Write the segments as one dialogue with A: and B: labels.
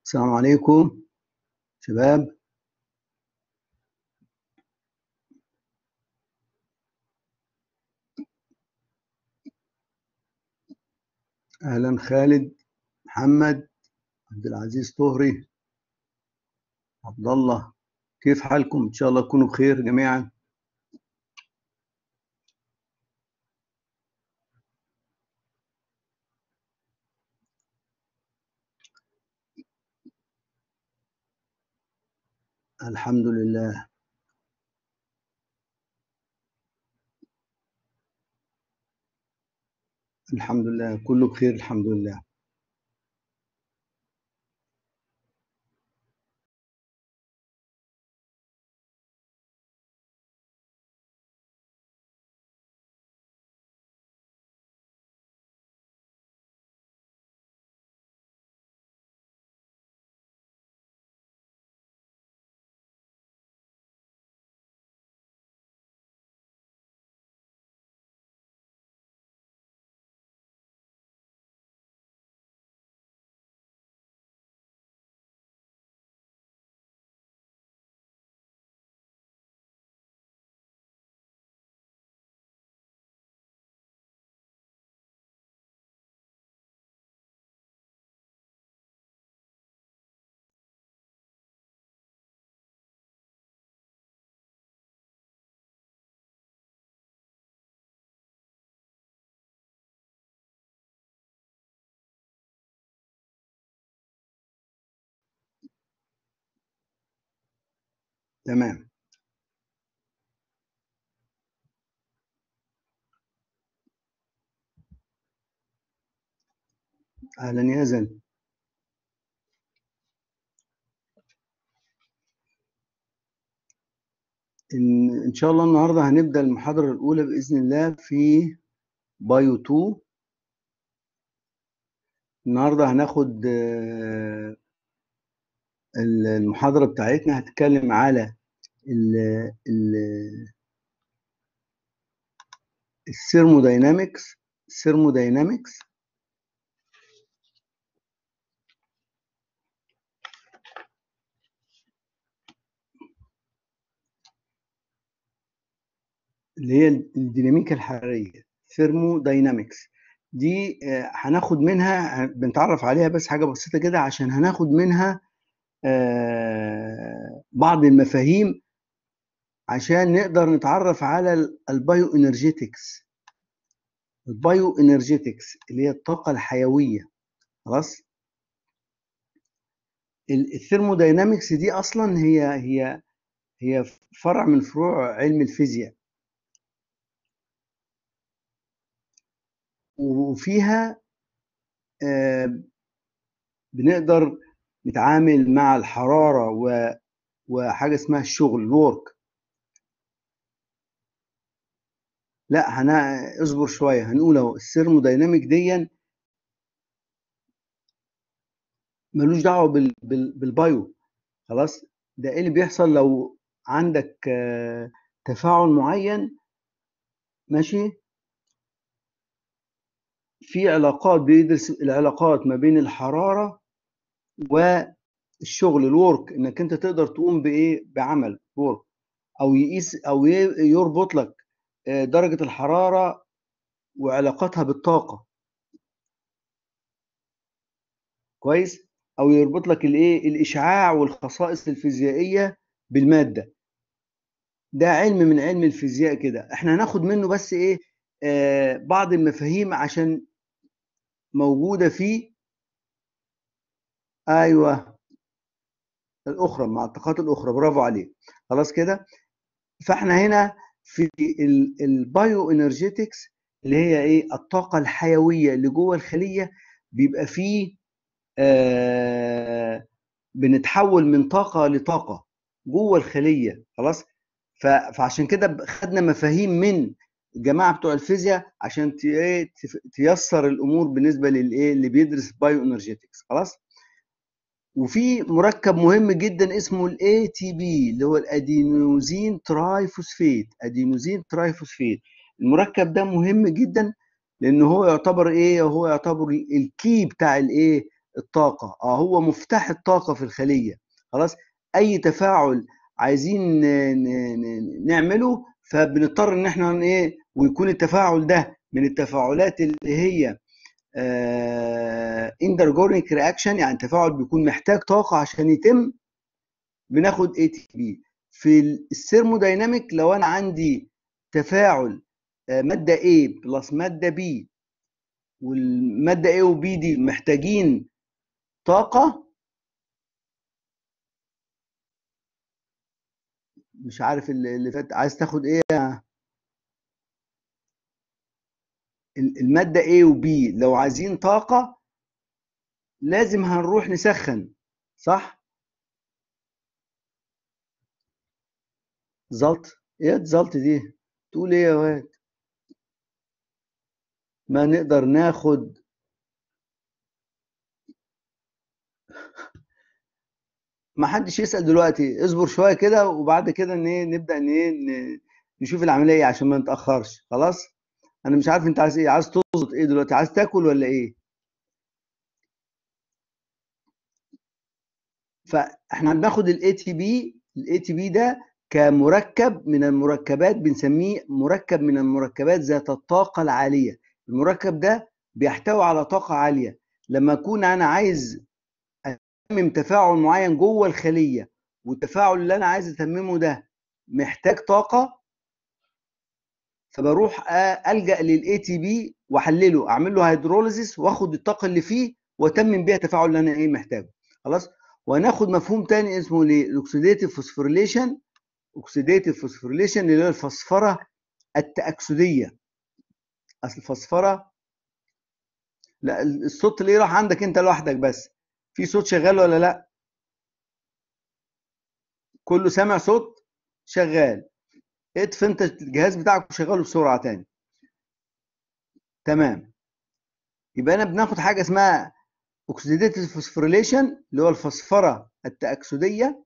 A: السلام عليكم شباب اهلا خالد محمد عبد العزيز طهري عبد الله كيف حالكم ان شاء الله تكونوا بخير جميعا الحمد لله الحمد لله كله بخير الحمد لله تمام اهلا يا زن إن, ان شاء الله النهارده هنبدا المحاضره الاولى باذن الله في بايو 2 النهارده هناخد آه، المحاضره بتاعتنا هتتكلم على ال ال الثيرموداينامكس الثيرموداينامكس اللي هي الديناميكا الحراريه ثيرموداينامكس دي آه، هناخد منها بنتعرف عليها بس حاجه بسيطه كده عشان هناخد منها آه، بعض المفاهيم عشان نقدر نتعرف على البايو انرجيتكس البايو انرجيتكس اللي هي الطاقه الحيويه خلاص ال- الثيرموداينامكس دي اصلا هي هي هي فرع من فروع علم الفيزياء وفيها آه، بنقدر نتعامل مع الحراره و وحاجه اسمها الشغل الورك لا هنا اصبر شويه هنقول اهو الثيرمودايناميك دي ملوش دعوه بال... بال... بالبايو خلاص ده ايه اللي بيحصل لو عندك آه، تفاعل معين ماشي في علاقات بيدرس العلاقات ما بين الحراره والشغل الورك انك انت تقدر تقوم بايه بعمل ورك او يقيس او ي- يربط لك آه، درجه الحراره وعلاقتها بالطاقه كويس او يربط لك الايه الاشعاع والخصائص الفيزيائيه بالماده ده علم من علم الفيزياء كده احنا هناخد منه بس ايه آه بعض المفاهيم عشان موجوده فيه ايوه الاخرى مع الطاقات الاخرى برافو عليك خلاص كده فاحنا هنا في ال- البايو انرجيتكس اللي هي ايه الطاقه الحيويه اللي جوه الخليه بيبقى فيه آه بنتحول من طاقه لطاقه جوه الخليه خلاص ف- فعشان كده خدنا مفاهيم من الجماعه بتوع الفيزياء عشان ت- إيه تف- تيسر الامور بالنسبه للايه اللي بيدرس بايو انرجيتكس خلاص وفي مركب مهم جدا اسمه الاي تي بي اللي هو الادينوزين ترايفوسفيت ادينوزين ترايفوسفيت المركب ده مهم جدا لان هو يعتبر ايه هو يعتبر الكي بتاع الايه الطاقه اه هو مفتاح الطاقه في الخليه خلاص اي تفاعل عايزين نعمله فبنضطر ان احنا ايه ويكون التفاعل ده من التفاعلات اللي هي اندرجونيك رياكشن يعني تفاعل بيكون محتاج طاقه عشان يتم بناخد اي تي بي في الثيرمودايناميك لو انا عندي تفاعل ماده A بلس ماده B والماده A و B دي محتاجين طاقه مش عارف اللي فات عايز تاخد ايه المادة A و B لو عايزين طاقة لازم هنروح نسخن صح؟ زلط ايه زلط دي؟ تقول ايه يا واد؟ ما نقدر ناخد ما حدش يسأل دلوقتي اصبر شوية كده وبعد كده نبدأ نشوف العملية عشان ما نتأخرش خلاص انا مش عارف انت عايز ايه عايز تظبط ايه دلوقتي عايز تاكل ولا ايه فاحنا بناخد الاي تي بي الاي تي بي ده كمركب من المركبات بنسميه مركب من المركبات ذات الطاقة العالية المركب ده بيحتوي على طاقة عالية لما أكون أنا عايز أتمم تفاعل معين جوه الخلية والتفاعل اللي أنا عايز أتممه ده محتاج طاقة فبروح ألجأ للأي تي بي وأحلله أعمل له هيدروليزيس وآخد الطاقة اللي فيه وأتمم بيها التفاعل اللي أنا إيه محتاجه خلاص وهناخد مفهوم تاني اسمه الاكسيديتيف فوسفوريليشن اوكسيديتيف فوسفوريليشن اللي هي الفسفره التاكسديه اصل الفسفره لا الصوت ليه راح عندك انت لوحدك بس في صوت شغال ولا لا كله سامع صوت شغال اطفي انت الجهاز بتاعك وشغله بسرعه تاني تمام يبقى انا بناخد حاجه اسمها اوكسيديتيف فوسفوريليشن اللي هو الفسفره التاكسديه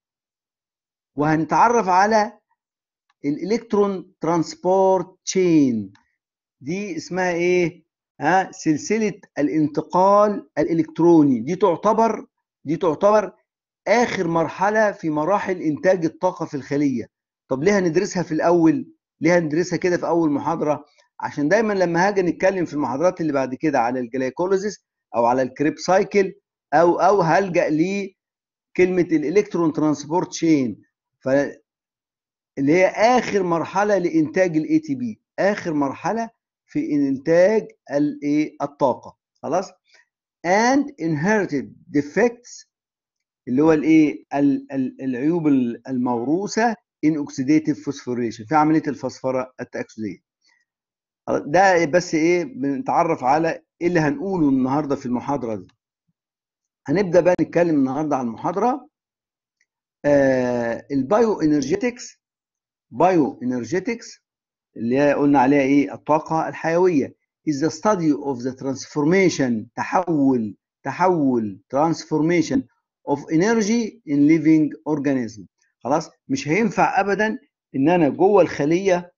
A: وهنتعرف على الالكترون ترانسبورت تشين دي اسمها ايه ها سلسله الانتقال الالكتروني دي تعتبر دي تعتبر اخر مرحله في مراحل انتاج الطاقه في الخليه طب ليه هندرسها في الاول ليه هندرسها كده في اول محاضره عشان دايما لما هاجي نتكلم في المحاضرات اللي بعد كده على الجلايكوليزيس او على الكريب سايكل او او هلجا لكلمه الالكترون ترانسبورت تشين ف اللي هي اخر مرحله لانتاج الاي تي بي اخر مرحله في انتاج الايه الطاقه خلاص and inherited defects اللي هو الايه العيوب الموروثه in oxidative phosphorylation في عمليه الفسفره التاكسديه ده بس ايه بنتعرف على ايه اللي هنقوله النهارده في المحاضره دي هنبدا بقى نتكلم النهارده عن المحاضره آه البايو انرجيتكس بايو انرجيتكس اللي هي قلنا عليها ايه الطاقه الحيويه is the study of the transformation تحول تحول transformation of energy in living organism خلاص مش هينفع ابدا ان انا جوه الخليه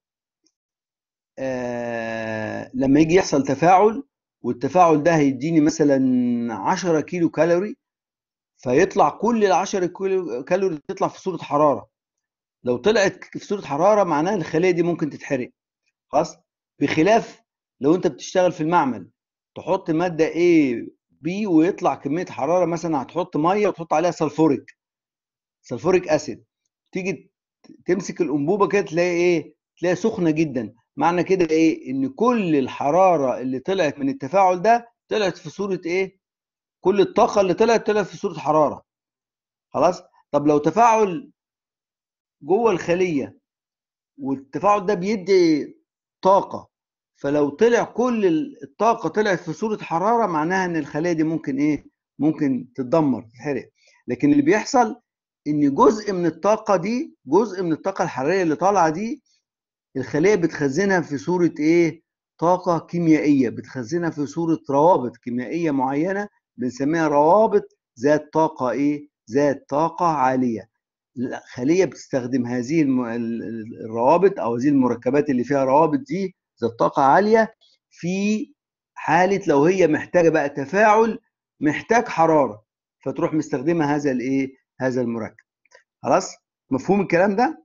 A: آه لما يجي يحصل تفاعل والتفاعل ده هيديني مثلا 10 كيلو كالوري فيطلع كل ال 10 كيلو كالوري تطلع في صوره حراره لو طلعت في صوره حراره معناها الخليه دي ممكن تتحرق خلاص بخلاف لو انت بتشتغل في المعمل تحط ماده A B ويطلع كميه حراره مثلا هتحط ميه وتحط عليها سلفوريك سلفوريك اسيد تيجي تمسك الانبوبه كده تلاقي ايه تلاقي سخنه جدا معنى كده ايه ان كل الحراره اللي طلعت من التفاعل ده طلعت في صوره ايه كل الطاقه اللي طلعت طلعت في صوره حراره خلاص طب لو تفاعل جوه الخليه والتفاعل ده بيدي طاقه فلو طلع كل الطاقه طلعت في صوره حراره معناها ان الخليه دي ممكن ايه ممكن تتدمر تتحرق لكن اللي بيحصل ان جزء من الطاقه دي جزء من الطاقه الحراريه اللي طالعه دي الخليه بتخزنها في صوره ايه طاقه كيميائيه بتخزنها في صوره روابط كيميائيه معينه بنسميها روابط ذات طاقه ايه ذات طاقه عاليه الخليه بتستخدم هذه الروابط او هذه المركبات اللي فيها روابط دي ذات طاقه عاليه في حاله لو هي محتاجه بقى تفاعل محتاج حراره فتروح مستخدمه هذا الايه هذا المركب خلاص مفهوم الكلام ده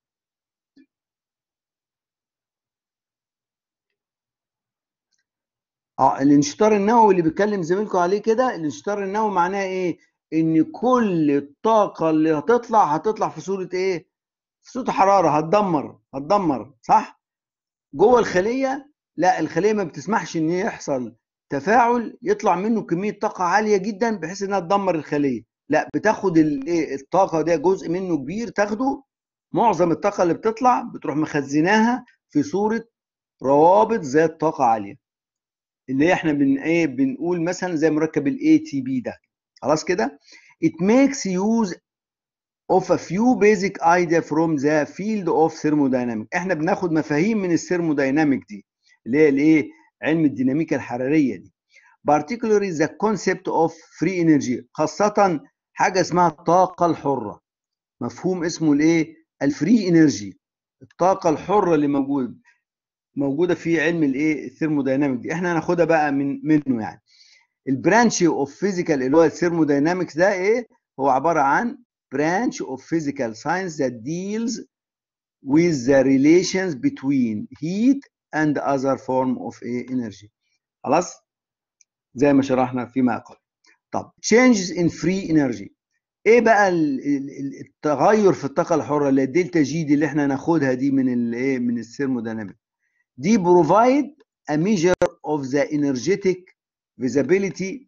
A: اه الانشطار النووي اللي بيتكلم زميلكم عليه كده الانشطار النووي معناه ايه ان كل الطاقه اللي هتطلع هتطلع في صوره ايه في صوره حراره هتدمر هتدمر صح جوه الخليه لا الخليه ما بتسمحش ان يحصل تفاعل يطلع منه كميه طاقه عاليه جدا بحيث انها تدمر الخليه لا بتاخد الايه الطاقه ده جزء منه كبير تاخده معظم الطاقه اللي بتطلع بتروح مخزناها في صوره روابط ذات طاقه عاليه اللي احنا بن ايه بنقول مثلا زي مركب الاي تي بي ده خلاص كده it makes use of a few basic idea from the field of thermodynamics احنا بناخد مفاهيم من الثيرمودايناميك دي اللي هي الايه علم الديناميكا الحراريه دي particularly the concept of free energy خاصه حاجه اسمها الطاقه الحره مفهوم اسمه الايه الفري انرجي الطاقه الحره اللي موجود موجوده في علم الايه الثيرمودايناميك دي احنا هناخدها بقى من منه يعني البرانش اوف فيزيكال اللي هو الثيرموداينامكس ده ايه هو عباره عن branch of physical science that deals with the relations between heat and other form of energy خلاص زي ما شرحنا فيما قبل طب changes in free energy ايه بقى التغير في الطاقه الحره اللي الدلتا جي دي اللي احنا ناخدها دي من الايه من الثيرمودايناميك دي provide a measure of the energetic visibility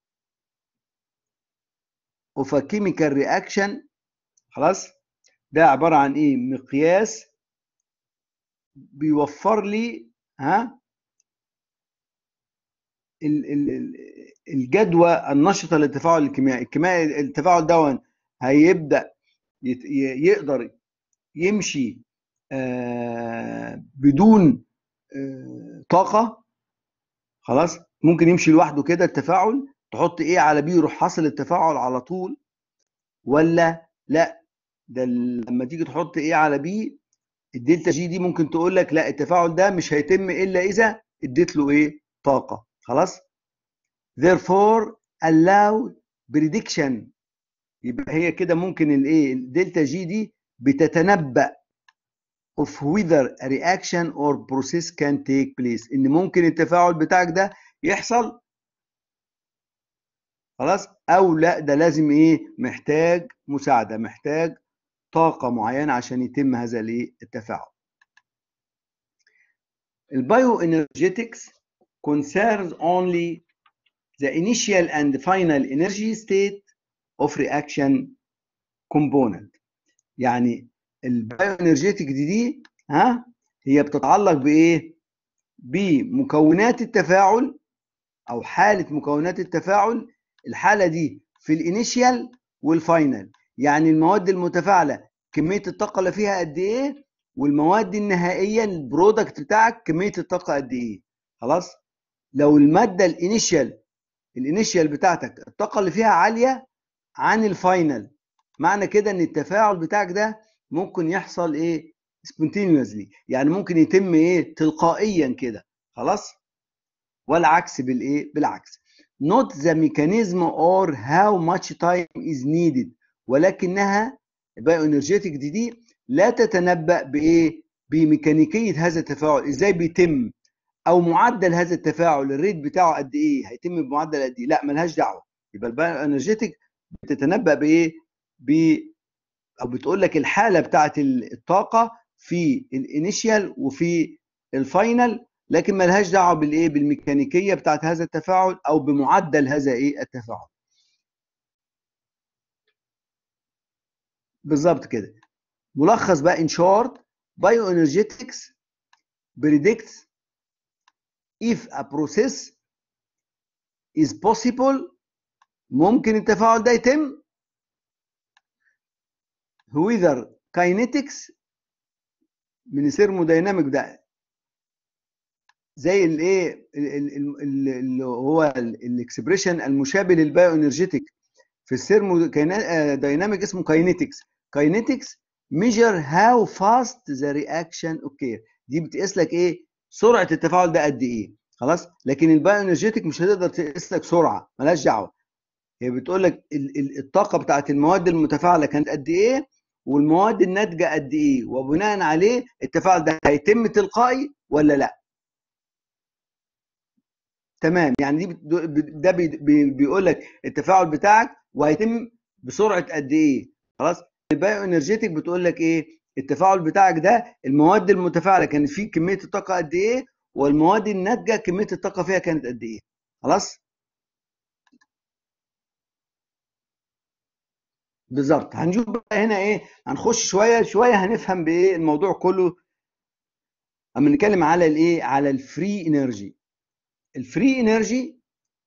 A: of a chemical reaction خلاص ده عبارة عن ايه مقياس بيوفر لي ها الجدوى النشطة للتفاعل الكيميائي الكيميائي التفاعل ده هيبدأ يقدر يمشي آه بدون آه طاقة خلاص ممكن يمشي لوحده كده التفاعل تحط ايه على بي يروح حاصل التفاعل على طول ولا لا ده لما تيجي تحط ايه على بي الدلتا جي دي ممكن تقول لك لا التفاعل ده مش هيتم الا اذا اديت له ايه طاقه خلاص therefore allow prediction يبقى هي كده ممكن الايه الدلتا جي دي بتتنبأ of whether a reaction or process can take place ان ممكن التفاعل بتاعك ده يحصل خلاص او لا ده لازم ايه محتاج مساعده محتاج طاقه معينه عشان يتم هذا الايه التفاعل البايو انرجيتكس concerns only the initial and final energy state of reaction component يعني البايو انرجيتك دي دي ها هي بتتعلق بايه بمكونات التفاعل او حاله مكونات التفاعل الحاله دي في الانيشيال والفاينل يعني المواد المتفاعله كميه الطاقه اللي فيها قد ايه والمواد النهائيه البرودكت بتاعك كميه الطاقه قد ايه خلاص لو الماده الانيشيال الانيشيال بتاعتك الطاقه اللي فيها عاليه عن الفاينل معنى كده ان التفاعل بتاعك ده ممكن يحصل ايه سبونتينيوسلي يعني ممكن يتم ايه تلقائيا كده خلاص والعكس بالايه بالعكس not the mechanism or how much time is needed ولكنها البايو انرجيتك دي دي لا تتنبأ بايه بميكانيكيه هذا التفاعل ازاي بيتم او معدل هذا التفاعل الريت بتاعه قد ايه هيتم بمعدل قد ايه لا ملهاش دعوه يبقى البايو انرجيتك بتتنبأ بايه ب او بتقول لك الحاله بتاعه الطاقه في الانيشيال وفي الفاينل لكن ملهاش دعوه بالايه بالميكانيكيه بتاعه هذا التفاعل او بمعدل هذا ايه التفاعل بالظبط كده ملخص بقى ان شورت bioenergetics predicts if a process is possible ممكن التفاعل ده يتم whether kinetics من الثيرمودايناميك ده زي الايه اللي هو الاكسبريشن المشابه للبايو انرجيتك في الثيرمودايناميك اسمه كاينيتكس كاينيتكس measure how fast the reaction occur دي بتقيس لك ايه سرعه التفاعل ده قد ايه خلاص لكن البايو انرجيتك مش هتقدر تقيس لك سرعه ملهاش دعوه هي بتقول لك الطاقه بتاعت المواد المتفاعله كانت قد ايه والمواد الناتجه قد ايه وبناء عليه التفاعل ده هيتم تلقائي ولا لا تمام يعني دي ده بيقول لك التفاعل بتاعك وهيتم بسرعه قد ايه خلاص البايو انرجيتك بتقول لك ايه التفاعل بتاعك ده المواد المتفاعله كانت فيه كميه الطاقه قد ايه والمواد الناتجه كميه الطاقه فيها كانت قد ايه خلاص بالظبط هنشوف بقى هنا ايه هنخش شويه شويه هنفهم بايه الموضوع كله اما نتكلم على الايه على الفري انرجي الفري انرجي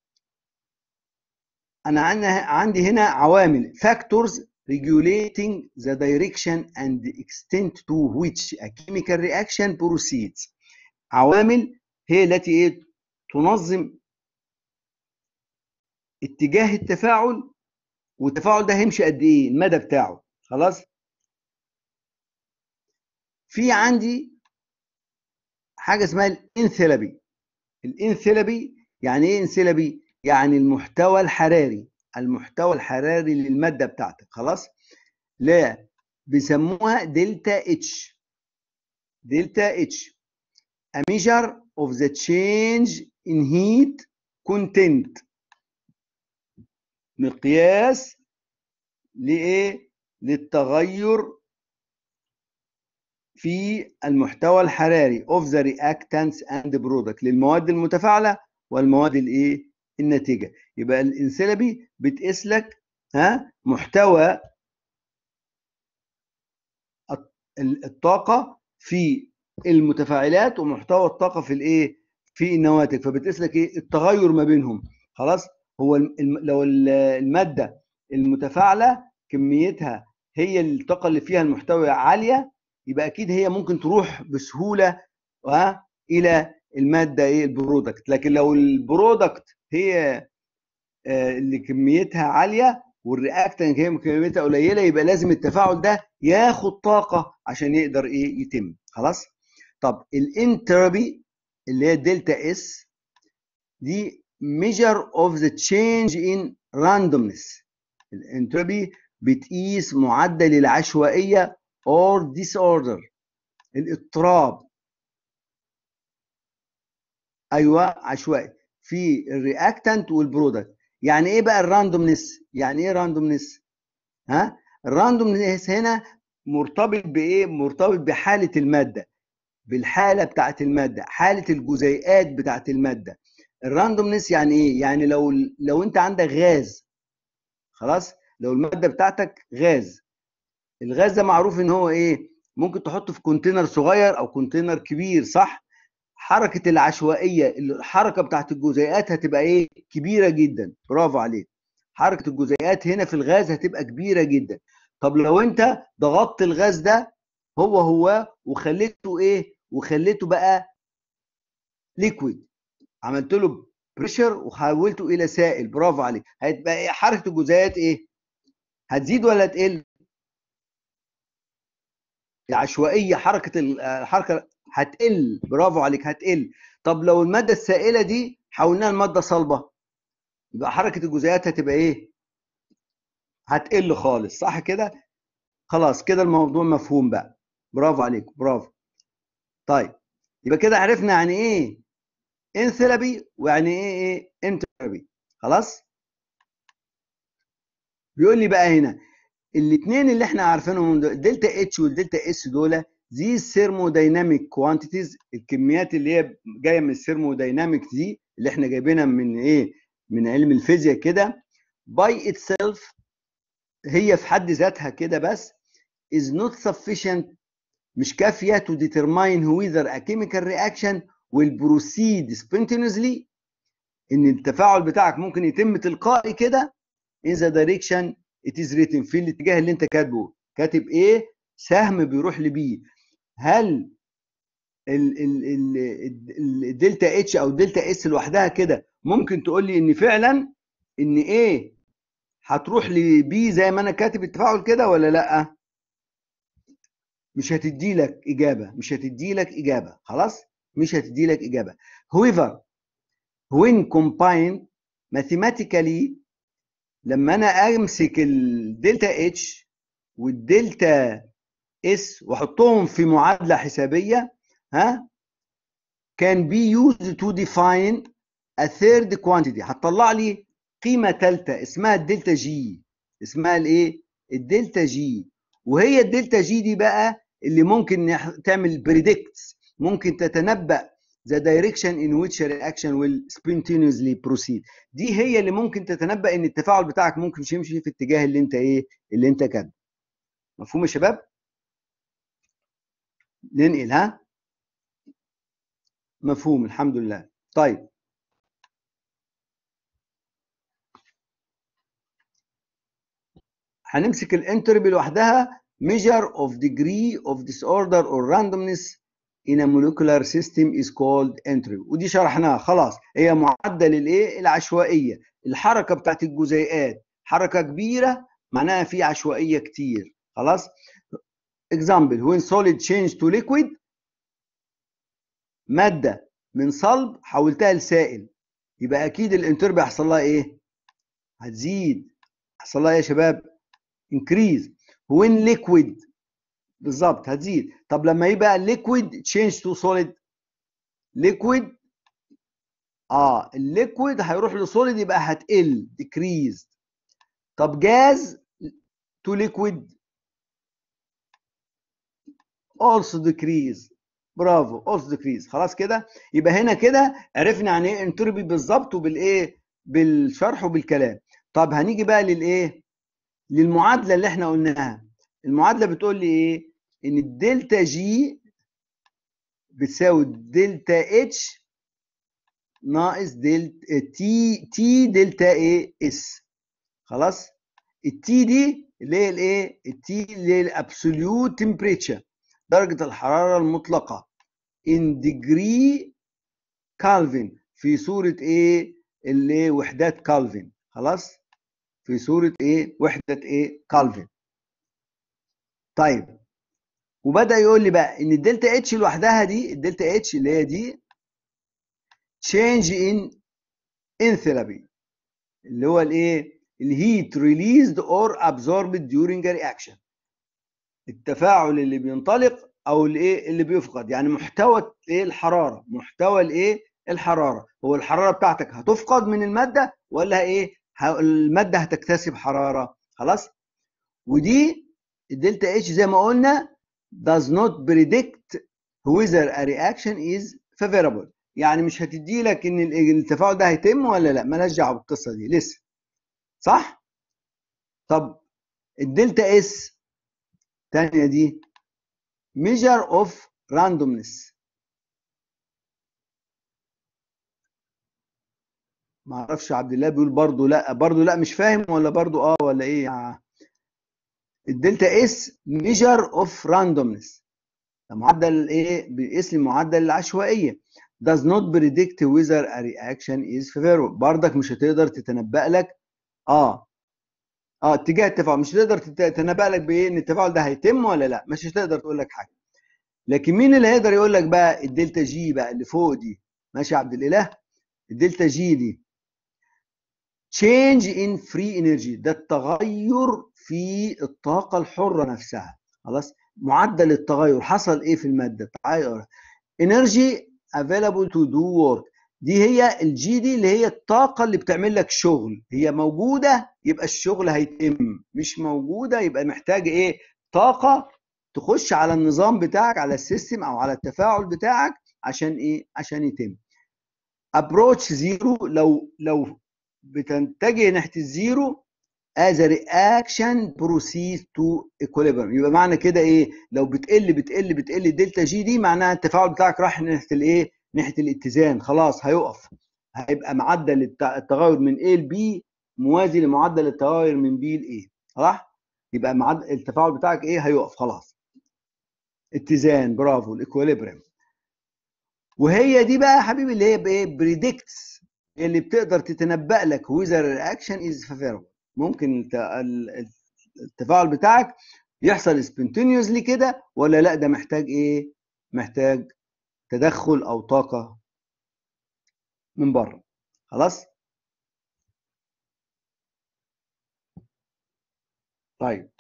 A: انا عندي هنا عوامل factors regulating the direction and extent to which a chemical reaction proceeds عوامل هي التي ايه تنظم اتجاه التفاعل والتفاعل ده هيمشي قد ايه المدى بتاعه خلاص في عندي حاجه اسمها الانثيلابي الانثيلابي يعني ايه انثيلابي يعني المحتوى الحراري المحتوى الحراري للماده بتاعتك خلاص لا بيسموها دلتا اتش دلتا اتش a measure of the change in heat content مقياس لايه للتغير في المحتوى الحراري of the reactants and product للمواد المتفاعله والمواد الايه الناتجه يبقى الانسلبي بتقيس لك ها محتوى الطاقه في المتفاعلات ومحتوى الطاقه في الايه في النواتج فبتقيس لك ايه التغير ما بينهم خلاص هو لو الماده المتفاعله كميتها هي الطاقه اللي فيها المحتوى عاليه يبقى اكيد هي ممكن تروح بسهوله الى الماده ايه البرودكت لكن لو البرودكت هي اللي كميتها عاليه والرياكتنت هي كميتها قليله يبقى لازم التفاعل ده ياخد طاقه عشان يقدر ايه يتم خلاص طب الانتربي اللي هي دلتا اس دي measure of the change in randomness الانتروبي بتقيس معدل العشوائية or disorder الاضطراب ايوه عشوائي في الرياكتنت والبرودكت يعني ايه بقى الراندومنس يعني ايه راندومنس ها الراندومنس هنا مرتبط بايه مرتبط بحاله الماده بالحاله بتاعت الماده حاله الجزيئات بتاعت الماده الراندومنس يعني ايه يعني لو لو انت عندك غاز خلاص لو الماده بتاعتك غاز الغاز ده معروف ان هو ايه ممكن تحطه في كونتينر صغير او كونتينر كبير صح حركه العشوائيه الحركه بتاعت الجزيئات هتبقى ايه كبيره جدا برافو عليك حركه الجزيئات هنا في الغاز هتبقى كبيره جدا طب لو انت ضغطت الغاز ده هو هو وخليته ايه وخليته بقى ليكويد عملت له بريشر وحولته الى سائل برافو عليك هتبقى إيه حركه الجزيئات ايه هتزيد ولا تقل العشوائيه حركه الحركه هتقل برافو عليك هتقل طب لو الماده السائله دي حولناها لماده صلبه يبقى حركه الجزيئات هتبقى ايه هتقل خالص صح كده خلاص كده الموضوع مفهوم بقى برافو عليك برافو طيب يبقى كده عرفنا يعني ايه انثيلابي ويعني ايه ايه انتربي خلاص بيقول لي بقى هنا الاثنين اللي احنا عارفينهم دلتا اتش والدلتا اس دول دي ثيرمودايناميك كوانتيتيز الكميات اللي هي جايه من الثيرمودايناميك دي اللي احنا جايبينها من ايه من علم الفيزياء كده باي اتسيلف هي في حد ذاتها كده بس is not sufficient مش كافيه to determine whether a chemical reaction will proceed spontaneously ان التفاعل بتاعك ممكن يتم تلقائي كده in the direction it is written في الاتجاه اللي انت كاتبه كاتب ايه سهم بيروح لبي هل الدلتا اتش او الدلتا اس لوحدها كده ممكن تقول لي ان فعلا ان ايه هتروح لبي زي ما انا كاتب التفاعل كده ولا لا مش هتدي لك اجابه مش هتدي لك اجابه خلاص مش هتدي لك اجابه however when combined mathematically لما انا امسك الدلتا اتش والدلتا اس واحطهم في معادله حسابيه ها can be used to define a third quantity هتطلع لي قيمه ثالثه اسمها الدلتا جي اسمها الايه الدلتا جي وهي الدلتا جي دي بقى اللي ممكن تعمل بريدكت ممكن تتنبأ the direction in which a reaction will spontaneously proceed دي هي اللي ممكن تتنبأ ان التفاعل بتاعك ممكن يمشي في الاتجاه اللي انت ايه اللي انت كاتبه مفهوم يا شباب ننقل ها مفهوم الحمد لله طيب هنمسك الانتربي لوحدها measure of degree of disorder or randomness in a molecular system is called entropy ودي شرحناها خلاص هي معدل الايه العشوائيه الحركه بتاعت الجزيئات حركه كبيره معناها في عشوائيه كتير خلاص example when solid change to liquid ماده من صلب حولتها لسائل يبقى اكيد الانتربي هيحصل لها ايه هتزيد هيحصل لها ايه يا شباب increase when liquid بالظبط هتزيد طب لما يبقى liquid change to solid liquid اه الليكويد هيروح لسوليد يبقى هتقل decrease طب جاز to liquid also decrease برافو also decrease خلاص كده يبقى هنا كده عرفنا يعني ايه انتروبي بالظبط وبالايه بالشرح وبالكلام طب هنيجي بقى للايه للمعادله اللي احنا قلناها المعادله بتقول لي ايه ان الدلتا جي بتساوي الدلتا اتش ناقص دلتا تي تي دلتا ايه اس خلاص التي دي اللي هي الايه التي اللي هي الابسوليوت تمبريتشر درجه الحراره المطلقه ان ديجري كالفن في صوره ايه اللي وحدات كالفن خلاص في صوره ايه وحده ايه كالفن طيب وبدا يقول لي بقى ان الدلتا اتش لوحدها دي الدلتا اتش اللي هي دي change in enthalpy اللي هو الايه الهيت released or absorbed during a reaction التفاعل اللي بينطلق او الايه اللي بيفقد يعني محتوى ايه الحراره محتوى الايه الحراره هو الحراره بتاعتك هتفقد من الماده ولا ايه الماده هتكتسب حراره خلاص ودي الدلتا اتش زي ما قلنا does not predict whether a reaction is favorable يعني مش هتدي لك ان التفاعل ده هيتم ولا لا مالهاش دعوه بالقصه دي لسه صح طب الدلتا اس الثانيه دي measure of randomness ما اعرفش عبد الله بيقول برضه لا برضه لا مش فاهم ولا برضه اه ولا ايه يعني الدلتا اس ميجر اوف راندومنس معدل ايه بيقيس لي معدل العشوائيه does not predict whether a reaction is favorable برضك مش هتقدر تتنبأ لك اه اه اتجاه التفاعل مش هتقدر تتنبأ لك بايه ان التفاعل ده هيتم ولا لا مش هتقدر تقول لك حاجه لكن مين اللي هيقدر يقول لك بقى الدلتا جي بقى اللي فوق دي ماشي يا عبد الاله الدلتا جي دي change in free energy ده التغير في الطاقة الحرة نفسها خلاص معدل التغير حصل ايه في المادة تغير energy available to do work دي هي الجي دي اللي هي الطاقة اللي بتعمل لك شغل هي موجودة يبقى الشغل هيتم مش موجودة يبقى محتاج ايه طاقة تخش على النظام بتاعك على السيستم او على التفاعل بتاعك عشان ايه عشان يتم approach zero لو لو بتتجه ناحيه الزيرو as a reaction proceeds to equilibrium يبقى معنى كده ايه لو بتقل بتقل بتقل الدلتا جي دي معناها التفاعل بتاعك راح ناحيه الايه ناحيه الاتزان خلاص هيقف هيبقى معدل التغير من A ل B موازي لمعدل التغير من B ل A صح يبقى معدل التفاعل بتاعك ايه هيقف خلاص اتزان برافو الايكوليبريم وهي دي بقى يا حبيبي اللي هي بايه بريدكتس اللي بتقدر تتنبأ لك whether reaction is favorable ممكن التفاعل بتاعك يحصل spontaneously كده ولا لا ده محتاج ايه محتاج تدخل او طاقة من بره خلاص طيب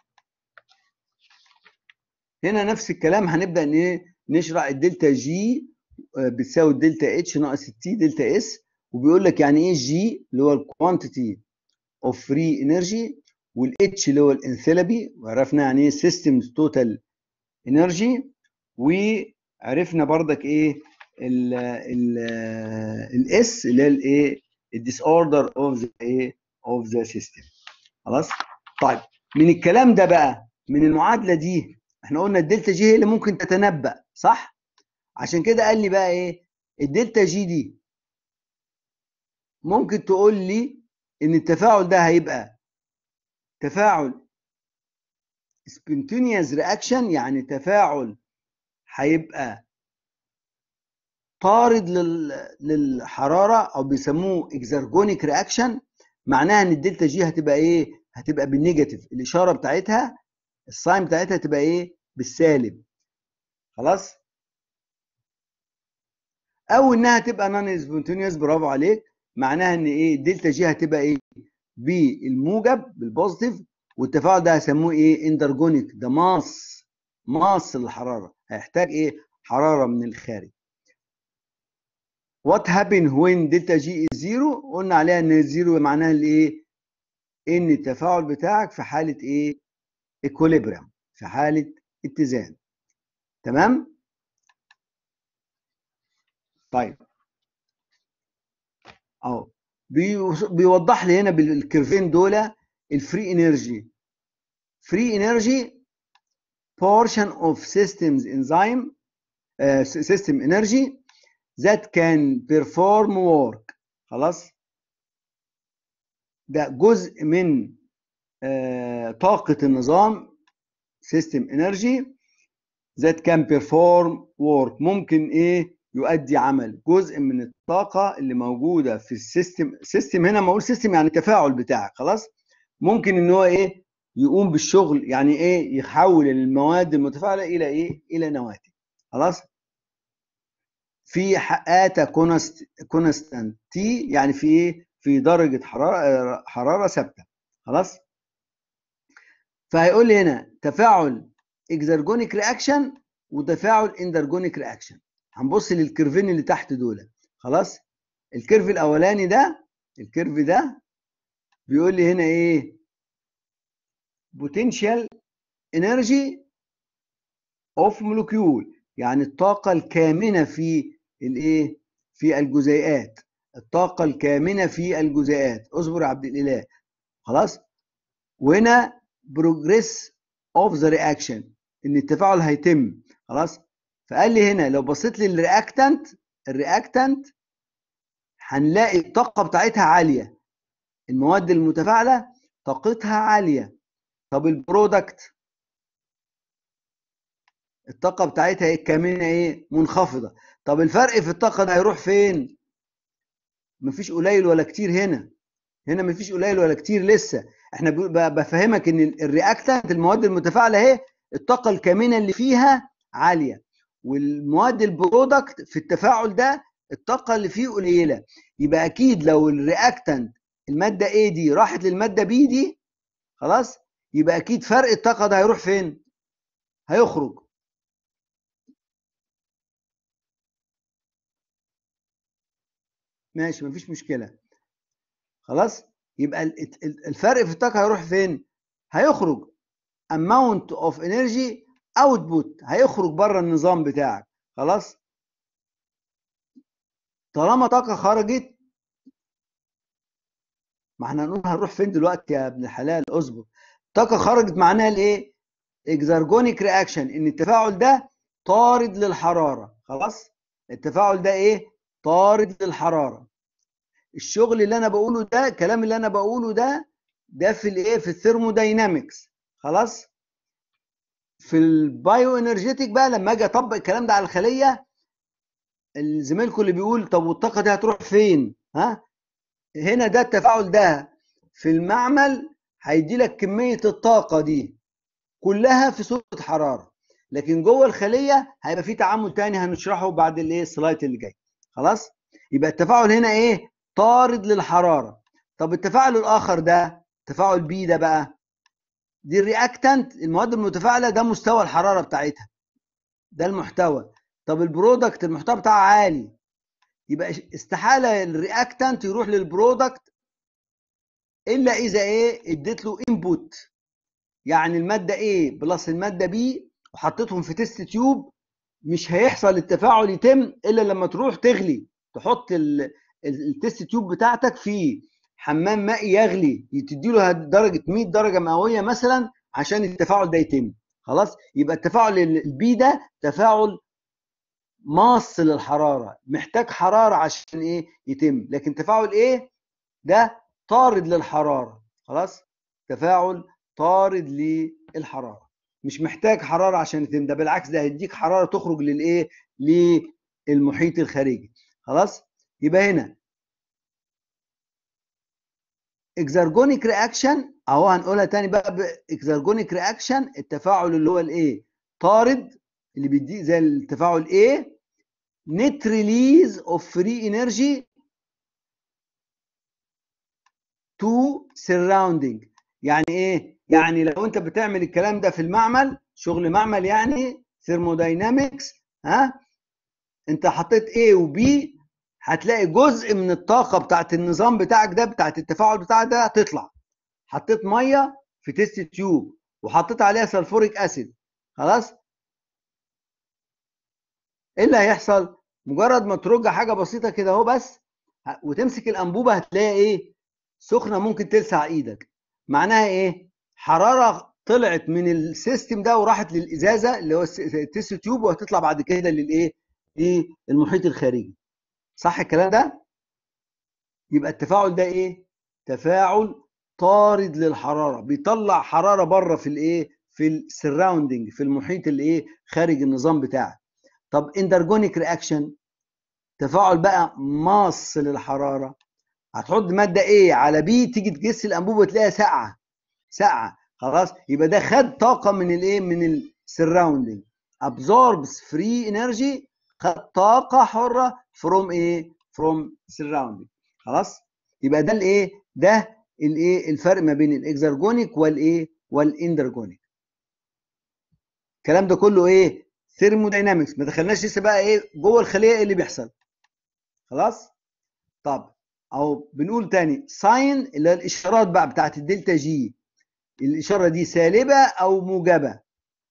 A: هنا نفس الكلام هنبدا ان ايه نشرح الدلتا جي بتساوي الدلتا اتش ناقص التي دلتا اس وبيقول لك يعني ايه جي اللي هو الكوانتيتي اوف فري انرجي والاتش اللي هو الانثيلبي وعرفنا يعني ايه سيستمز توتال انرجي وعرفنا بردك ايه ال ال الاس اللي هي الايه الديس اوردر اوف ذا ايه اوف ذا سيستم خلاص طيب من الكلام ده بقى من المعادله دي احنا قلنا الدلتا جي هي اللي ممكن تتنبأ صح عشان كده قال لي بقى ايه الدلتا جي دي ممكن تقول لي ان التفاعل ده هيبقى تفاعل spontaneous reaction يعني تفاعل هيبقى طارد للحراره او بيسموه اكزرجونيك رياكشن معناها ان الدلتا جي هتبقى ايه هتبقى بالنيجاتيف الاشاره بتاعتها الساين بتاعتها تبقى ايه بالسالب خلاص او انها تبقى نون سبونتينيوس برافو عليك معناها ان ايه الدلتا جي هتبقى ايه بالموجب بالبوزيتيف والتفاعل ده هيسموه ايه اندرجونيك ده ماس ماس للحراره هيحتاج ايه حراره من الخارج وات هابن وين دلتا جي از زيرو قلنا عليها ان الزيرو معناها الايه ان التفاعل بتاعك في حاله ايه ايكوليبريم في حاله اتزان تمام طيب اهو بيوضح لي هنا بالكيرفين دول الفري انرجي فري انرجي portion of systems enzyme uh, system energy that can perform work خلاص ده جزء من uh, طاقة النظام system energy that can perform work ممكن ايه يؤدي عمل جزء من الطاقة اللي موجودة في السيستم سيستم هنا ما اقول سيستم يعني التفاعل بتاعك خلاص ممكن ان هو ايه يقوم بالشغل يعني ايه يحول المواد المتفاعله الى ايه الى نواتج خلاص في حقاتا كونست كونستانت تي يعني في ايه في درجه حراره حراره ثابته خلاص فهيقول لي هنا تفاعل اكزرجونيك رياكشن وتفاعل اندرجونيك رياكشن هنبص للكيرفين اللي تحت دول خلاص الكيرف الاولاني ده الكيرف ده بيقول لي هنا ايه potential energy of molecule يعني الطاقة الكامنة في الايه في الجزيئات الطاقة الكامنة في الجزيئات اصبر يا عبد الإله خلاص وهنا progress of the reaction ان التفاعل هيتم خلاص فقال لي هنا لو بصيت للرياكتنت الرياكتنت هنلاقي الطاقة بتاعتها عالية المواد المتفاعلة طاقتها عالية طب البرودكت الطاقة بتاعتها ايه كامنة ايه منخفضة طب الفرق في الطاقة ده هيروح فين مفيش قليل ولا كتير هنا هنا مفيش قليل ولا كتير لسه احنا بفهمك ان الرياكتنت المواد المتفاعلة اهي الطاقة الكامنة اللي فيها عالية والمواد البرودكت في التفاعل ده الطاقة اللي فيه قليلة يبقى أكيد لو الرياكتنت المادة A دي راحت للمادة B دي خلاص يبقى أكيد فرق الطاقة ده هيروح فين؟ هيخرج ماشي مفيش مشكلة خلاص يبقى الفرق في الطاقة هيروح فين؟ هيخرج amount of energy output هيخرج بره النظام بتاعك خلاص طالما طاقه خرجت ما احنا هنقول هنروح فين دلوقتي يا ابن الحلال اصبر طاقه خرجت معناها الايه اكزرجونيك رياكشن ان التفاعل ده طارد للحراره خلاص التفاعل ده ايه طارد للحراره الشغل اللي انا بقوله ده الكلام اللي انا بقوله ده ده في الايه في الثيرموداينامكس خلاص في البايو انرجيتك بقى لما اجي اطبق الكلام ده على الخليه زميلكم اللي بيقول طب والطاقه دي هتروح فين ها هنا ده التفاعل ده في المعمل هيدي لك كميه الطاقه دي كلها في صوره حراره لكن جوه الخليه هيبقى في تعامل تاني هنشرحه بعد الايه السلايد اللي جاي خلاص يبقى التفاعل هنا ايه طارد للحراره طب التفاعل الاخر ده تفاعل بي ده بقى دي الرياكتنت المواد المتفاعله ده مستوى الحراره بتاعتها ده المحتوى طب البرودكت المحتوى بتاعها عالي يبقى استحاله الرياكتنت يروح للبرودكت الا اذا ايه اديت له انبوت يعني الماده A بلس الماده B وحطيتهم في تيست تيوب مش هيحصل التفاعل يتم الا لما تروح تغلي تحط التيست تيوب بتاعتك في حمام مائي يغلي تدي له درجه 100 درجه مئويه مثلا عشان التفاعل ده يتم خلاص يبقى التفاعل البي ده تفاعل ماص للحراره محتاج حراره عشان ايه يتم لكن تفاعل ايه ده طارد للحراره خلاص تفاعل طارد للحراره مش محتاج حراره عشان يتم ده بالعكس ده هيديك حراره تخرج للايه للمحيط الخارجي خلاص يبقى هنا اكزرجونيك رياكشن اهو هنقولها تاني بقى اكزرجونيك رياكشن التفاعل اللي هو الايه طارد اللي بيدي زي التفاعل A net release of free energy to surrounding يعني ايه يعني لو انت بتعمل الكلام ده في المعمل شغل معمل يعني ثيرموداينامكس ها انت حطيت A و B هتلاقي جزء من الطاقه بتاعت النظام بتاعك ده بتاعت التفاعل بتاعك ده هتطلع حطيت ميه في تيست تيوب وحطيت عليها سلفوريك اسيد خلاص ايه اللي هيحصل مجرد ما ترج حاجه بسيطه كده اهو بس وتمسك الانبوبه هتلاقي ايه سخنه ممكن تلسع ايدك معناها ايه حراره طلعت من السيستم ده وراحت للازازه اللي هو التيست تيوب وهتطلع بعد كده للايه للمحيط الخارجي صح الكلام ده يبقى التفاعل ده ايه تفاعل طارد للحراره بيطلع حراره بره في الايه في السراوندنج في المحيط الايه خارج النظام بتاعك طب اندرجونيك رياكشن تفاعل بقى ماص للحراره هتحط ماده A على B تيجي تجس الانبوبه تلاقيها ساقعه ساقعه خلاص يبقى ده خد طاقه من الايه من السراوندنج absorbs free energy خد طاقه حره فروم ايه فروم سراوندنج خلاص يبقى ده الايه ده الايه الفرق ما بين الاكزرجونيك والايه والاندرجونيك الكلام ده كله ايه ثيرموداينامكس ما دخلناش لسه بقى ايه جوه الخليه ايه اللي بيحصل خلاص طب او بنقول تاني ساين اللي هي الاشارات بقى بتاعت الدلتا جي الاشاره دي سالبه او موجبه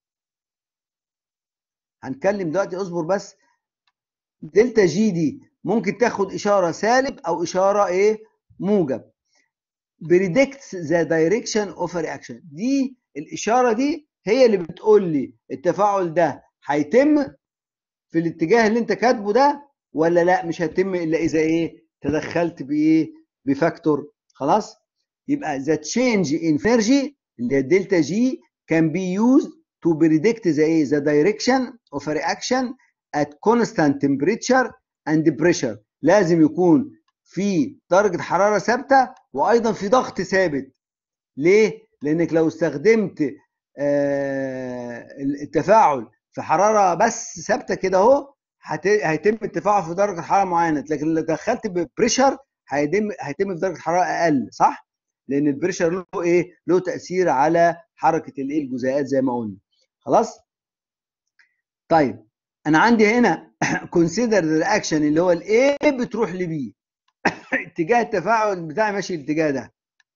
A: هنتكلم دلوقتي اصبر بس دلتا جي دي ممكن تاخد اشاره سالب او اشاره ايه موجب بريدكت ذا دايركشن اوف رياكشن دي الاشاره دي هي اللي بتقول لي التفاعل ده هيتم في الاتجاه اللي انت كاتبه ده ولا لا مش هيتم الا اذا ايه تدخلت بايه بفاكتور خلاص يبقى ذا تشينج ان energy اللي هي الدلتا جي كان بي يوزد to predict the ايه the direction of a reaction at constant temperature and pressure لازم يكون في درجة حرارة ثابتة وأيضا في ضغط ثابت ليه؟ لأنك لو استخدمت آه التفاعل في حرارة بس ثابتة كده أهو هيتم التفاعل في درجة حرارة معينة لكن لو دخلت ببريشر هيتم هيتم في درجة حرارة أقل صح؟ لأن البريشر له إيه؟ له تأثير على حركة الإيه الجزيئات زي ما قلنا خلاص؟ طيب انا عندي هنا كونسيدر رياكشن اللي هو الاي بتروح لبي اتجاه التفاعل بتاعي ماشي الاتجاه ده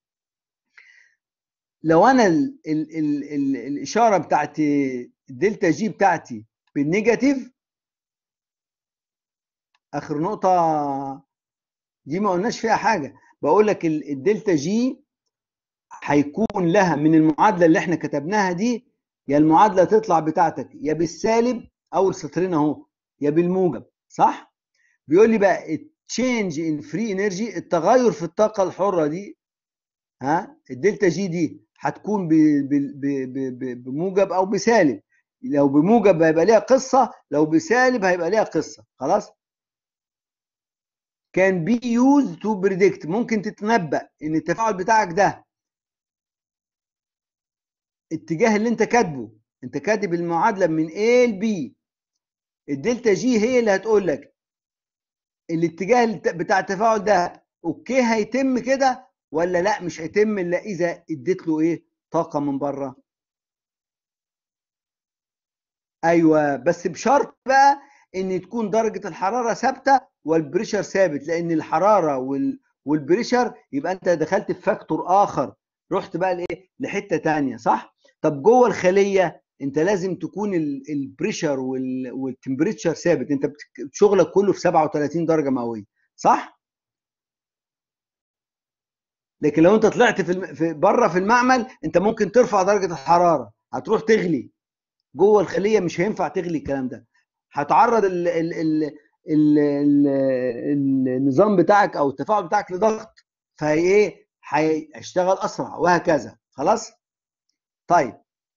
A: لو انا ال ال ال ال الاشاره بتاعت الدلتا جي بتاعتي بالنيجاتيف اخر نقطه دي ما قلناش فيها حاجه بقول لك الدلتا جي هيكون لها من المعادله اللي احنا كتبناها دي يا المعادله تطلع بتاعتك يا بالسالب اول سطرين اهو يا بالموجب صح بيقول لي بقى تشينج ان فري انرجي التغير في الطاقه الحره دي ها الدلتا جي دي هتكون بموجب او بسالب لو بموجب هيبقى ليها قصه لو بسالب هيبقى ليها قصه خلاص كان بي يوز تو بريدكت ممكن تتنبأ ان التفاعل بتاعك ده الاتجاه اللي انت كاتبه انت كاتب المعادله من A ل B الدلتا جي هي اللي هتقول لك الاتجاه بتاع التفاعل ده اوكي هيتم كده ولا لا مش هيتم الا اذا اديت له ايه طاقه من بره ايوه بس بشرط بقى ان تكون درجه الحراره ثابته والبريشر ثابت لان الحراره وال والبريشر يبقى انت دخلت في فاكتور اخر رحت بقى لايه لحته ثانيه صح طب جوه الخليه انت لازم تكون البريشر والتمبريتشر ثابت انت شغلك كله في 37 درجه مئويه صح لكن لو انت طلعت في, في بره في المعمل انت ممكن ترفع درجه الحراره هتروح تغلي جوه الخليه مش هينفع تغلي الكلام ده هتعرض ال ال ال ال ال النظام بتاعك او التفاعل بتاعك لضغط فهي ايه هيشتغل اسرع وهكذا خلاص طيب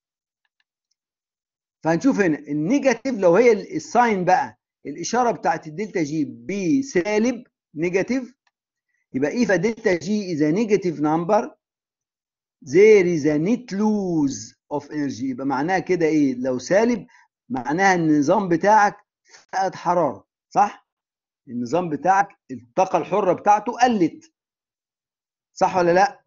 A: فهنشوف هنا النيجاتيف لو هي الساين بقى الاشاره بتاعت الدلتا جي بسالب نيجاتيف يبقى if a delta G is a negative number there is a net lose of energy يبقى معناها كده ايه لو سالب معناها النظام بتاعك فقد حراره صح النظام بتاعك الطاقه الحره بتاعته قلت صح ولا لا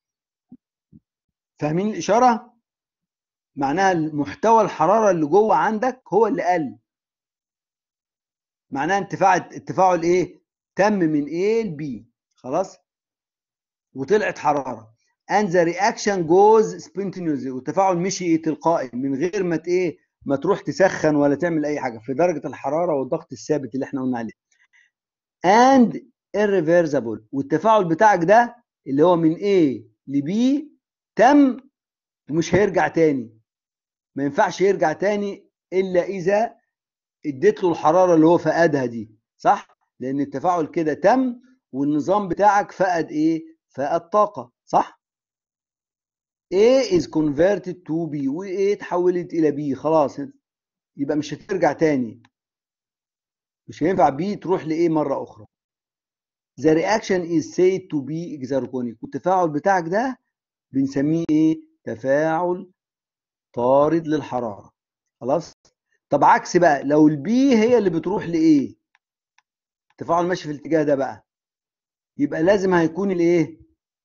A: فاهمين الاشاره معناها محتوى الحراره اللي جوه عندك هو اللي قل معناها انتفاع التفاعل ايه تم من A ل B خلاص وطلعت حراره and the reaction goes spontaneously والتفاعل مشي تلقائي من غير ما ايه ما تروح تسخن ولا تعمل اي حاجه في درجه الحراره والضغط الثابت اللي احنا قلنا عليه and irreversible والتفاعل بتاعك ده اللي هو من A ل B تم ومش هيرجع تاني ما ينفعش يرجع تاني الا اذا اديت له الحراره اللي هو فقدها دي صح لان التفاعل كده تم والنظام بتاعك فقد ايه فقد طاقه صح A is converted to B و A اتحولت الى B خلاص يبقى مش هترجع تاني مش هينفع B تروح ل A مره اخرى The reaction is said to be exergonic والتفاعل بتاعك ده بنسميه ايه تفاعل طارد للحراره خلاص طب عكس بقى لو البي هي اللي بتروح لايه التفاعل ماشي في الاتجاه ده بقى يبقى لازم هيكون الايه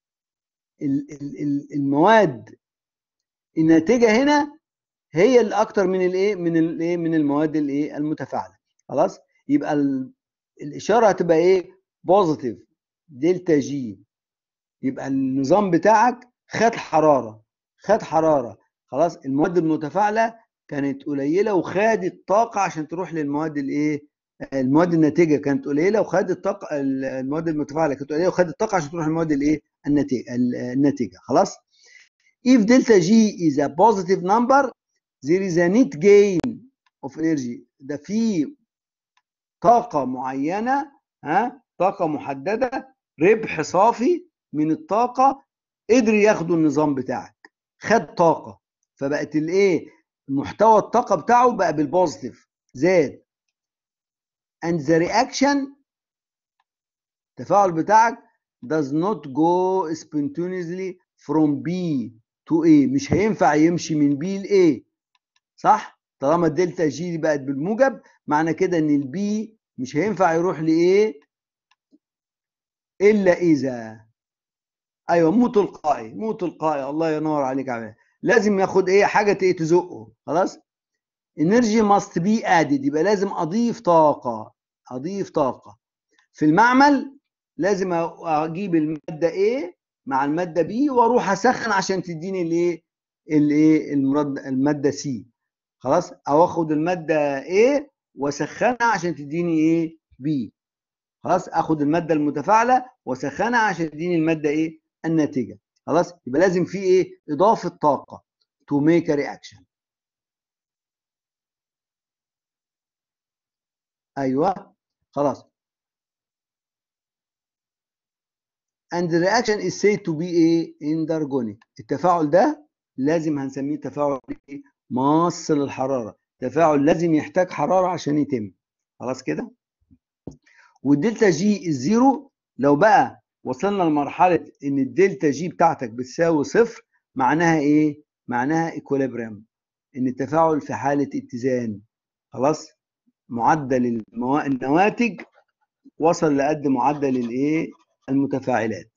A: المواد الناتجه هنا هي اللي اكتر من الايه من الايه من المواد الايه المتفاعله خلاص يبقى الاشاره هتبقى ايه بوزيتيف دلتا جي يبقى النظام بتاعك خد حراره خد حراره خلاص المواد المتفاعله كانت قليله وخدت طاقه عشان تروح للمواد الايه المواد الناتجه كانت قليله وخدت طاقه المواد المتفاعله كانت قليله وخدت طاقه عشان تروح للمواد الايه الناتجه الناتجه خلاص if delta g is a positive number there is a net gain of energy ده في طاقه معينه ها طاقه محدده ربح صافي من الطاقه قدر ياخده النظام بتاعك خد طاقه فبقت الايه محتوى الطاقه بتاعه بقى بالبوزيتيف زاد and the reaction التفاعل بتاعك does not go spontaneously from B to A مش هينفع يمشي من B ل A صح طالما الدلتا جي دي بقت بالموجب معنى كده ان البي مش هينفع يروح ل A الا اذا ايوه مو تلقائي مو تلقائي الله ينور عليك عمال. لازم ياخد ايه حاجه ايه تزقه خلاص energy must be added يبقى لازم اضيف طاقه اضيف طاقه في المعمل لازم اجيب الماده A مع الماده B واروح اسخن عشان تديني الايه الايه الماده C خلاص او اخد الماده A واسخنها عشان تديني ايه B خلاص اخد الماده المتفاعله واسخنها عشان تديني الماده ايه الناتجه خلاص يبقى لازم في ايه اضافه طاقه to make a reaction ايوه خلاص and the reaction is said to be a endergonic التفاعل ده لازم هنسميه تفاعل ايه ماص للحراره تفاعل لازم يحتاج حراره عشان يتم خلاص كده والدلتا جي الزيرو لو بقى وصلنا لمرحله ان الدلتا جي بتاعتك بتساوي صفر معناها ايه معناها ايكوليبريم ان التفاعل في حاله اتزان خلاص معدل المو... النواتج وصل لقد معدل الايه المتفاعلات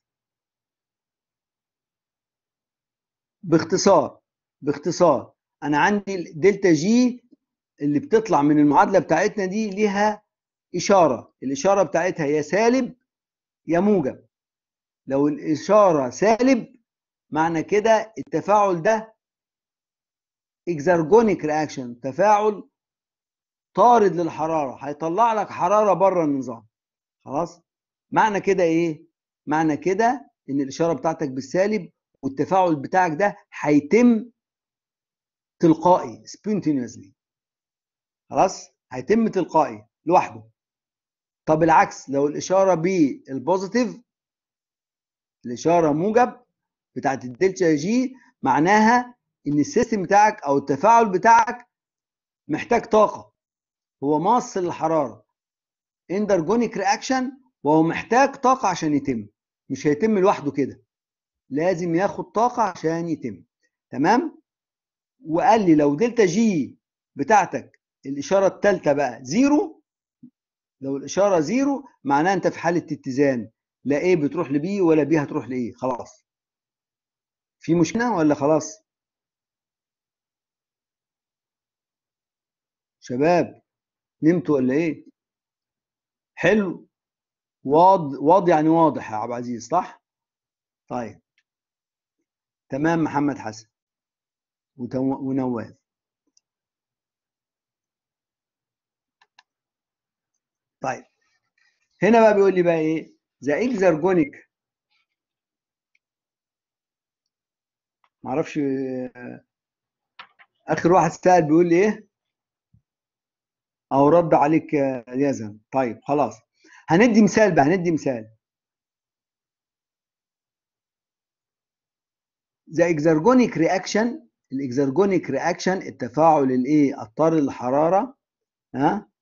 A: باختصار باختصار انا عندي دلتا جي اللي بتطلع من المعادله بتاعتنا دي ليها اشاره الاشاره بتاعتها يا سالب يا موجب لو الاشاره سالب معنى كده التفاعل ده اكزرجونيك رياكشن تفاعل طارد للحراره هيطلع لك حراره بره النظام خلاص معنى كده ايه معنى كده ان الاشاره بتاعتك بالسالب والتفاعل بتاعك ده هيتم تلقائي spontaneously خلاص هيتم تلقائي لوحده طب العكس لو الاشاره بالبوزيتيف الاشاره موجب بتاعت الدلتا جي معناها ان السيستم بتاعك او التفاعل بتاعك محتاج طاقه هو ماص للحراره اندرجونيك رياكشن وهو محتاج طاقه عشان يتم مش هيتم لوحده كده لازم ياخد طاقه عشان يتم تمام وقال لي لو دلتا جي بتاعتك الاشاره الثالثه بقى زيرو لو الاشاره زيرو معناها انت في حاله اتزان لا ايه بتروح لبي ولا بي هتروح لايه خلاص في مشكله ولا خلاص شباب نمتوا ولا ايه حلو واض واض يعني واضح يا عبد العزيز صح طيب تمام محمد حسن ونواف طيب هنا بقى بيقول لي بقى ايه ذا اكزرجونيك معرفش اخر واحد سأل بيقول لي ايه او رد عليك يزن طيب خلاص هندي مثال بقى هندي مثال ذا اكزرجونيك رياكشن الاكزرجونيك رياكشن التفاعل الايه الطار للحراره ها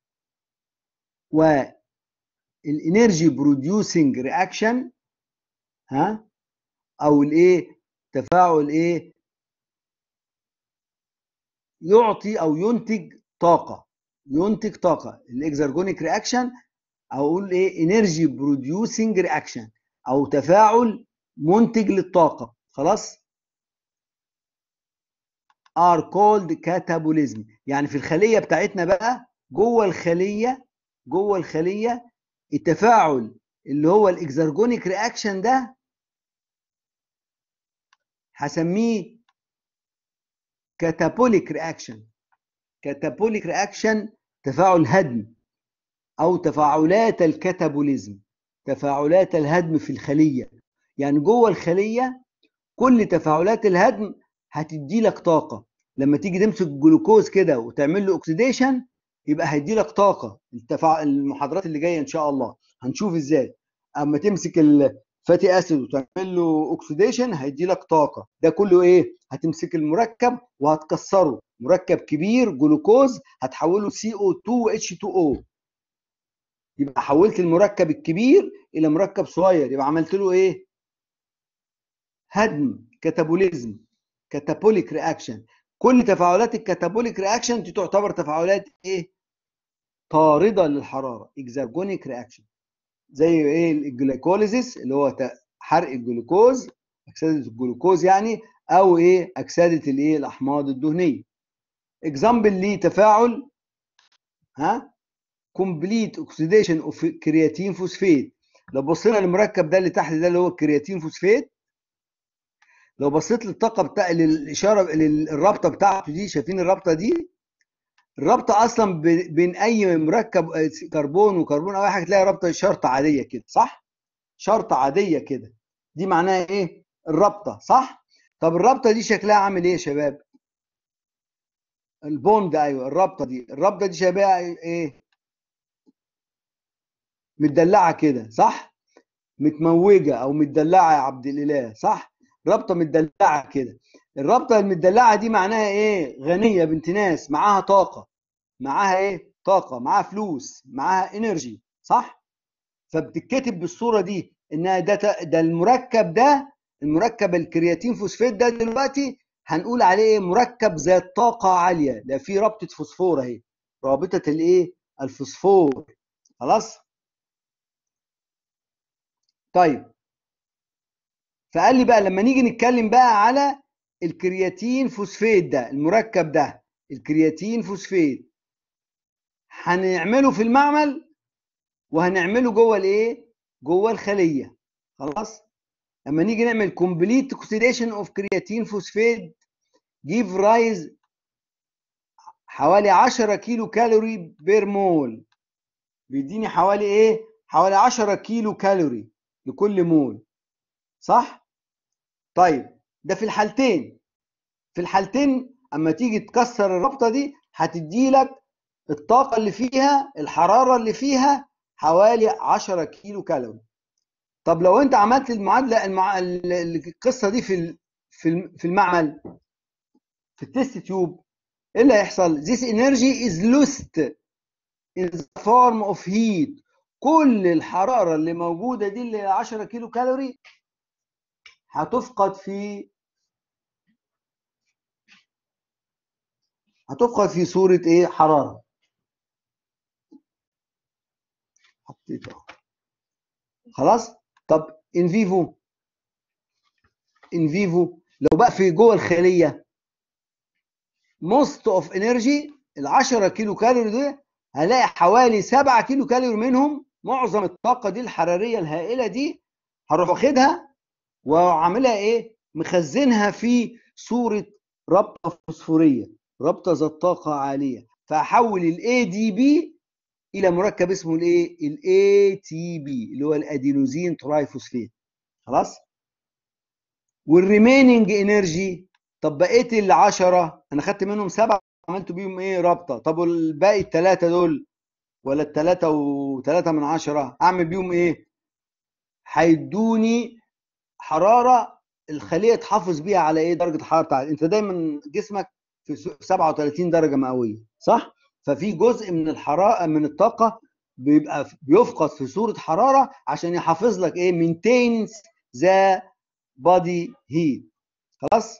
A: والانرجي بروديوسنج رياكشن ها او الايه تفاعل ايه يعطي او ينتج طاقه ينتج طاقه الاكزرجونيك رياكشن او اقول ايه انرجي بروديوسنج رياكشن او تفاعل منتج للطاقه خلاص are called catabolism يعني في الخليه بتاعتنا بقى جوه الخليه جوه الخليه التفاعل اللي هو الاكزرجونيك رياكشن ده هسميه كاتابوليك رياكشن كاتابوليك رياكشن تفاعل هدم او تفاعلات الكاتابوليزم تفاعلات الهدم في الخليه يعني جوه الخليه كل تفاعلات الهدم هتدي لك طاقه لما تيجي تمسك الجلوكوز كده وتعمل له اوكسيديشن يبقى هيدي لك طاقه التفاعل المحاضرات اللي جايه ان شاء الله هنشوف ازاي اما تمسك الفاتي اسيد وتعمل له اوكسيديشن هيدي لك طاقه ده كله ايه هتمسك المركب وهتكسره مركب كبير جلوكوز هتحوله سي او 2 و اتش 2 او يبقى حولت المركب الكبير الى مركب صغير يبقى عملت له ايه هدم كاتابوليزم كاتابوليك رياكشن كل تفاعلات الكاتابوليك رياكشن دي تعتبر تفاعلات ايه طارده للحراره اكزرجونيك رياكشن زي ايه الجليكوليزيس اللي هو حرق الجلوكوز اكسده الجلوكوز يعني او ايه اكسده الايه الاحماض الدهنيه اكزامبل ليه تفاعل ها كومبليت اوكسيديشن اوف كرياتين فوسفيت لو بصينا للمركب ده اللي تحت ده اللي هو الكرياتين فوسفيت لو بصيت للطاقه بتاع للاشاره للرابطه بتاعته دي شايفين الرابطه دي الرابطه اصلا بين اي مركب كربون وكربون او اي حاجه تلاقي رابطه شرطه عاديه كده صح شرطه عاديه كده دي معناها ايه الرابطه صح طب الرابطه دي شكلها عامل ايه يا شباب البوند ايوه الرابطه دي الرابطه دي شبيهه ايه متدلعه كده صح متموجه او متدلعه يا عبد الاله صح رابطه متدلعه كده الرابطه المدلعه دي معناها ايه غنيه بنت ناس معاها طاقه معاها ايه طاقه معاها فلوس معاها انرجي صح فبتتكتب بالصوره دي انها ده ده المركب ده المركب الكرياتين فوسفات ده دلوقتي هنقول عليه ايه مركب ذات طاقه عاليه ده فيه رابطه فوسفور اهي رابطه الايه الفوسفور خلاص طيب فقال لي بقى لما نيجي نتكلم بقى على الكرياتين فوسفيت ده المركب ده الكرياتين فوسفيت هنعمله في المعمل وهنعمله جوه الايه جوه الخليه خلاص لما نيجي نعمل complete oxidation of creatine phosphate give rise حوالي 10 كيلو كالوري بير مول بيديني حوالي ايه حوالي 10 كيلو كالوري لكل مول صح طيب ده في الحالتين في الحالتين اما تيجي تكسر الرابطه دي هتدي لك الطاقه اللي فيها الحراره اللي فيها حوالي 10 كيلو كالوري طب لو انت عملت المعادله المع... القصه دي في في المعمل في التست تيوب ايه اللي هيحصل this energy is lost in the form of heat كل الحراره اللي موجوده دي اللي 10 كيلو كالوري هتفقد في هتفقد في صوره ايه حراره حطيتها خلاص طب ان فيفو ان فيفو لو بقى في جوه الخليه موست اوف انرجي ال 10 كيلو كالوري دي هلاقي حوالي 7 كيلو كالوري منهم معظم الطاقه دي الحراريه الهائله دي هروح واخدها وعاملها ايه مخزنها في صوره رابطه فوسفوريه رابطه ذات طاقه عاليه فاحول الاي دي بي الى مركب اسمه الايه الاي تي بي اللي هو الادينوزين ترايفوسفيت خلاص والريميننج انرجي طب بقيت ال 10 انا خدت منهم سبعه عملت بيهم ايه رابطه طب والباقي الثلاثه دول ولا الثلاثه وثلاثه من عشرة اعمل بيهم ايه هيدوني حراره الخليه تحافظ بيها على ايه درجه الحراره بتاعتك انت دايما جسمك في 37 درجه مئويه صح ففي جزء من الحراره من الطاقه بيبقى بيفقد في صوره حراره عشان يحافظ لك ايه مينتينز ذا بادي هيت خلاص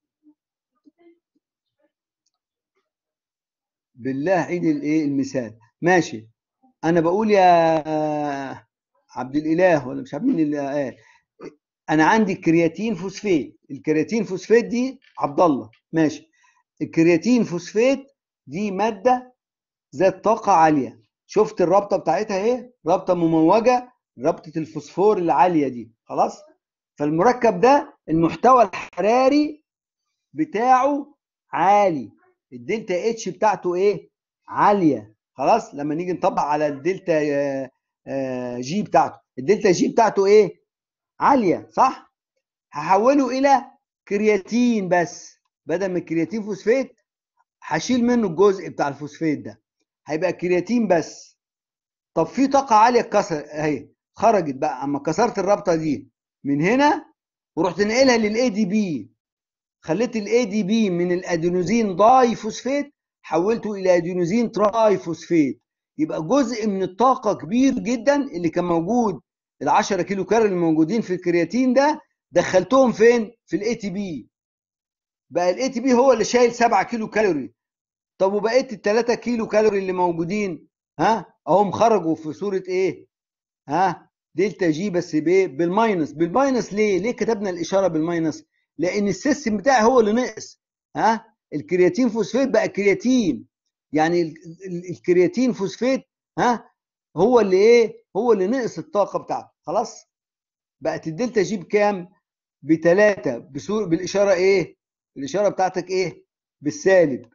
A: بالله عيد الايه المثال ماشي انا بقول يا عبد الاله ولا مش عارف مين اللي قال انا عندي كرياتين فوسفات الكرياتين فوسفات دي عبد الله ماشي الكرياتين فوسفات دي ماده ذات طاقه عاليه شفت الرابطه بتاعتها ايه رابطه مموجه رابطه الفوسفور العاليه دي خلاص فالمركب ده المحتوى الحراري بتاعه عالي الدلتا اتش بتاعته ايه عاليه خلاص لما نيجي نطبق على الدلتا جي بتاعته الدلتا جي بتاعته ايه عاليه صح هحوله الى كرياتين بس بدل من الكرياتين فوسفات هشيل منه الجزء بتاع الفوسفات ده هيبقى كرياتين بس طب في طاقه عاليه اتكسر اهي خرجت بقى اما كسرت الرابطه دي من هنا ورحت نقلها للاي دي بي خليت الاي دي بي من الادينوزين داي فوسفات حولته الى ادينوزين تراي فوسفات يبقى جزء من الطاقه كبير جدا اللي كان موجود ال 10 كيلو كالوري الموجودين في الكرياتين ده دخلتهم فين في الاي تي بي بقى الاي تي بي هو اللي شايل 7 كيلو كالوري طب وبقيت ال 3 كيلو كالوري اللي موجودين ها اهم خرجوا في صوره ايه ها دلتا جي بس بايه بالماينس بالماينس ليه ليه كتبنا الاشاره بالماينس لان السيستم بتاعي هو اللي نقص ها الكرياتين فوسفات بقى كرياتين يعني الكرياتين فوسفات ها هو اللي ايه هو اللي نقص الطاقه بتاعته خلاص بقت الدلتا جي بكام بتلاتة بسور بالاشاره ايه الاشاره بتاعتك ايه بالسالب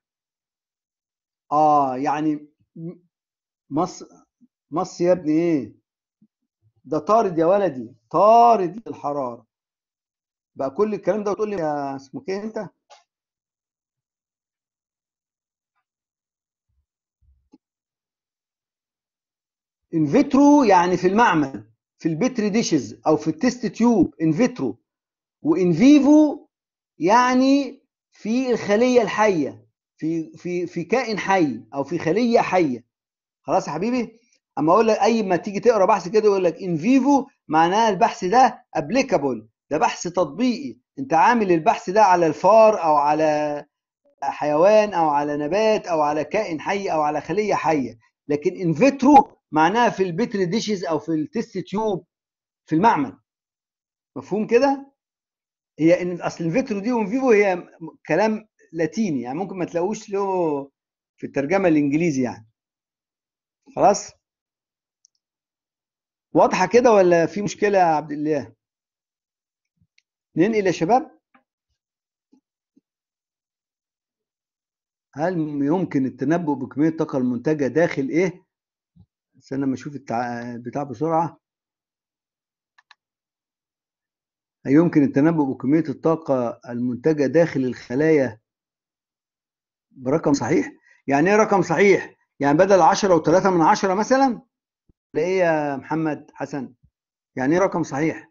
A: اه يعني مص مص يا ابني ايه ده طارد يا ولدي طارد الحراره بقى كل الكلام ده وتقول لي يا اسمك ايه انت ان فيترو يعني في المعمل في البتري ديشز او في التست تيوب ان فيترو وان فيفو يعني في الخليه الحيه في في في كائن حي او في خليه حيه خلاص يا حبيبي اما اقول لك اي ما تيجي تقرا بحث كده يقول لك ان فيفو معناها البحث ده ابليكابل ده بحث تطبيقي انت عامل البحث ده على الفار او على حيوان او على نبات او على كائن حي او على خليه حيه لكن ان فيترو معناها في البتري ديشز او في التست تيوب في المعمل مفهوم كده هي ان اصل الفيترو دي وفيفو هي كلام لاتيني يعني ممكن ما تلاقوش له في الترجمه الانجليزي يعني خلاص واضحه كده ولا في مشكله يا عبد الله ننقل يا شباب هل يمكن التنبؤ بكميه الطاقه المنتجه داخل ايه استنى لما اشوف التع... بتاع بسرعه هل يمكن التنبؤ بكميه الطاقه المنتجه داخل الخلايا برقم صحيح يعني ايه رقم صحيح يعني بدل 10 و3 من 10 مثلا ولا ايه يا محمد حسن يعني ايه رقم صحيح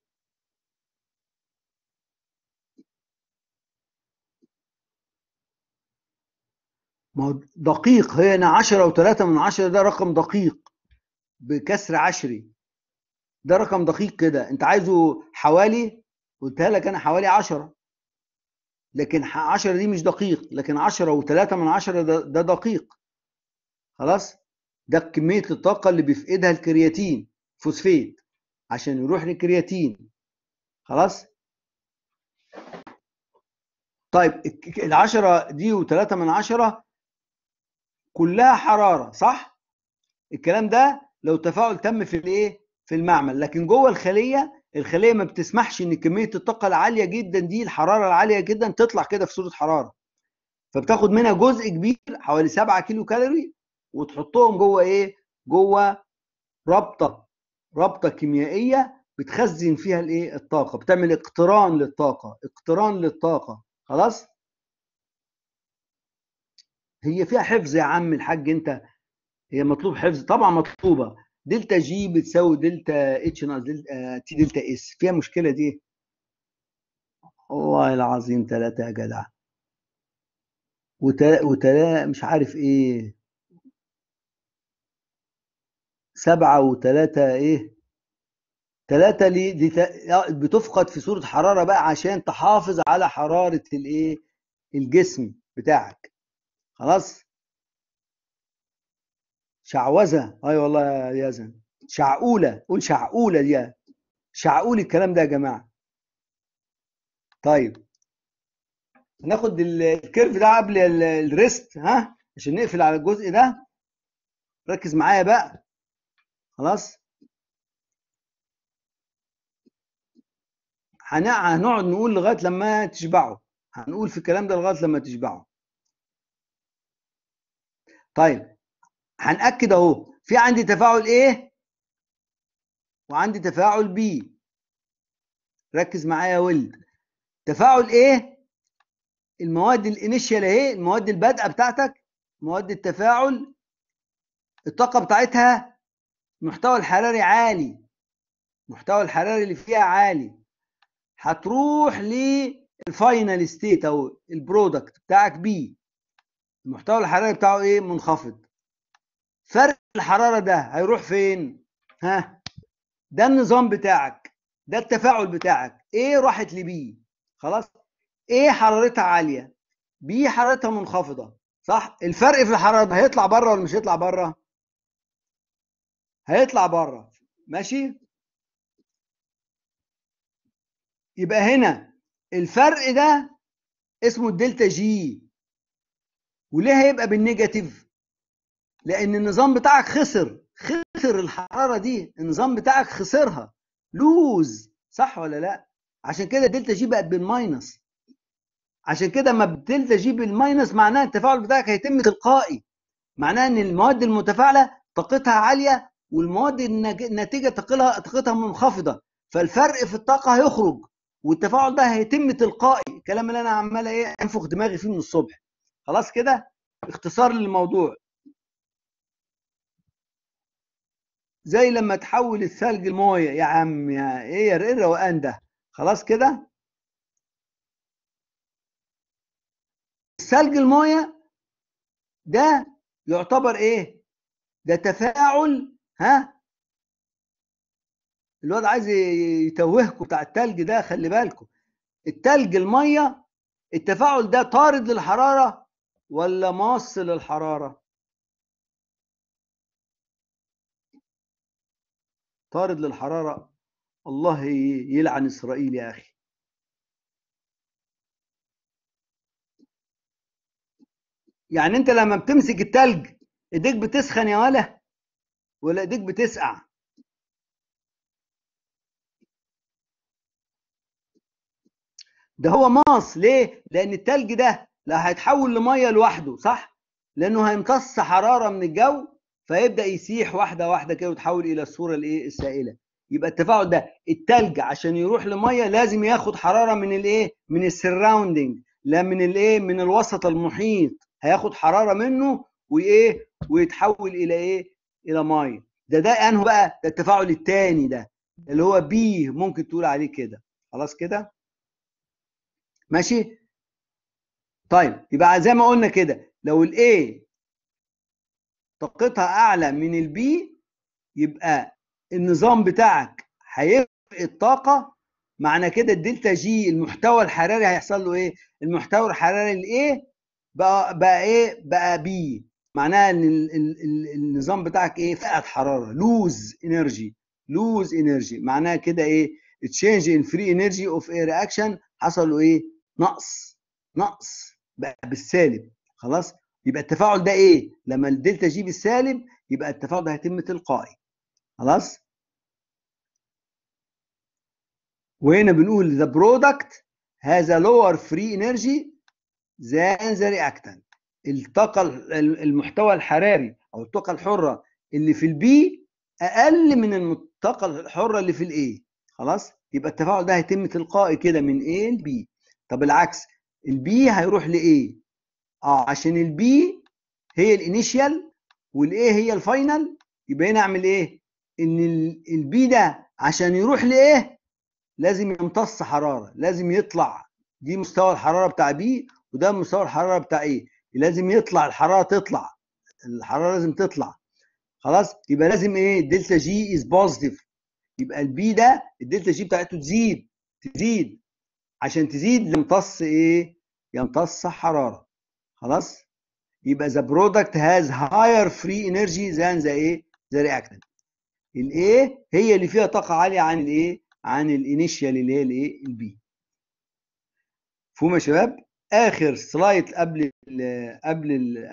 A: ما هو دقيق هنا 10 و3 من 10 ده رقم دقيق بكسر عشري ده رقم دقيق كده انت عايزه حوالي قلتها لك انا حوالي 10 لكن 10 دي مش دقيق لكن 10 و3 من 10 ده, ده دقيق خلاص ده كمية الطاقة اللي بيفقدها الكرياتين فوسفيت عشان يروح للكرياتين خلاص طيب العشرة دي وثلاثة من عشرة كلها حرارة صح؟ الكلام ده لو تفاعل تم في الايه؟ في المعمل لكن جوه الخلية الخلية ما بتسمحش ان كمية الطاقة العالية جدا دي الحرارة العالية جدا تطلع كده في صورة حرارة فبتاخد منها جزء كبير حوالي 7 كيلو كالوري وتحطهم جوه ايه؟ جوه رابطة رابطة كيميائية بتخزن فيها الايه؟ الطاقة بتعمل اقتران للطاقة اقتران للطاقة خلاص؟ هي فيها حفظ يا عم الحاج انت هي مطلوب حفظ طبعا مطلوبه دلتا جي بتساوي دلتا اتش ناقص دلتا تي دلتا اس فيها مشكله دي والله العظيم ثلاثة يا جدع وتلا وتلا مش عارف ايه سبعة وثلاثة ايه ثلاثة لي دي بتفقد في صورة حرارة بقى عشان تحافظ على حرارة الايه الجسم بتاعك خلاص شعوذه اي والله يا يزن شعقوله قول شعقوله دي شعقول الكلام ده يا جماعه طيب هناخد الكيرف ده قبل الريست ها عشان نقفل على الجزء ده ركز معايا بقى خلاص هنقعد نقول لغايه لما تشبعوا هنقول في الكلام ده لغايه لما تشبعوا طيب هنأكد اهو في عندي تفاعل A وعندي تفاعل B ركز معايا يا ولد تفاعل A المواد الانيشيال اهي المواد البادئه بتاعتك مواد التفاعل الطاقه بتاعتها المحتوى الحراري عالي المحتوى الحراري اللي فيها عالي هتروح للفاينل ستيت او البرودكت بتاعك بي المحتوى الحراري بتاعه ايه منخفض فرق الحراره ده هيروح فين ها ده النظام بتاعك ده التفاعل بتاعك ايه راحت لبي خلاص ايه حرارتها عاليه بي حرارتها منخفضه صح الفرق في الحراره ده هيطلع بره ولا مش هيطلع بره هيطلع بره ماشي يبقى هنا الفرق ده اسمه الدلتا جي وليه هيبقى بالنيجاتيف لان النظام بتاعك خسر خسر الحراره دي النظام بتاعك خسرها لوز صح ولا لا عشان كده دلتا جي بقت بالماينس عشان كده ما دلتا جي بالماينس معناها التفاعل بتاعك هيتم تلقائي معناها ان المواد المتفاعله طاقتها عاليه والمواد الناتجه طاقتها طاقتها منخفضه فالفرق في الطاقه هيخرج والتفاعل ده هيتم تلقائي الكلام اللي انا عمال ايه انفخ دماغي فيه من الصبح خلاص كده اختصار للموضوع زي لما تحول الثلج المويه يا عم يا ايه يا الروقان ده خلاص كده الثلج المويه ده يعتبر ايه ده تفاعل ها الواد عايز يتوهكم بتاع التلج ده خلي بالكم التلج الميه التفاعل ده طارد للحراره ولا ماص للحراره طارد للحراره الله يلعن اسرائيل يا اخي يعني انت لما بتمسك التلج ايديك بتسخن يا ولا ولا ايديك بتسقع ده هو ماص ليه لان التلج ده لا هيتحول لميه لوحده صح لانه هيمتص حراره من الجو فيبدا يسيح واحده واحده كده ويتحول الى الصوره الايه السائله يبقى التفاعل ده التلج عشان يروح لميه لازم ياخد حراره من الايه من السراوندنج لا من الايه من الوسط المحيط هياخد حراره منه وايه ويتحول الى ايه الى ميه ده ده انه بقى ده التفاعل الثاني ده اللي هو بي ممكن تقول عليه كده خلاص كده ماشي طيب يبقى زي ما قلنا كده لو الاي طاقتها اعلى من البي يبقى النظام بتاعك هيفرق الطاقه معنى كده الدلتا جي المحتوى الحراري هيحصل له ايه المحتوى الحراري الايه بقى بقى ايه بقى بي معناها ان ال ال ال النظام بتاعك ايه فقد حراره لوز انرجي لوز انرجي معناها كده ايه تشينج ان فري انرجي اوف ايه رياكشن حصل له ايه نقص نقص بقى بالسالب خلاص يبقى التفاعل ده ايه لما الدلتا جي بالسالب يبقى التفاعل ده هيتم تلقائي خلاص وهنا بنقول the product has a lower free energy than the reactant الطاقة المحتوى الحراري أو الطاقة الحرة اللي في البي أقل من الطاقة الحرة اللي في الإيه خلاص يبقى التفاعل ده هيتم تلقائي كده من A ل B طب العكس البي هيروح لإيه اه عشان البي هي الانيشيال والايه هي الفاينل يبقى هنا اعمل ايه ان البي ده عشان يروح لايه لازم يمتص حراره لازم يطلع دي مستوى الحراره بتاع بي وده مستوى الحراره بتاع ايه لازم يطلع الحراره تطلع الحراره لازم تطلع خلاص يبقى لازم ايه دلتا جي از بوزيتيف يبقى البي ده الدلتا جي بتاعته تزيد تزيد عشان تزيد يمتص ايه يمتص حراره خلاص يبقى the product has higher free energy than the ايه the reactant الايه هي اللي فيها طاقه عاليه عن الايه عن الانيشيال اللي هي الايه البي مفهوم يا شباب اخر سلايد قبل ال قبل ال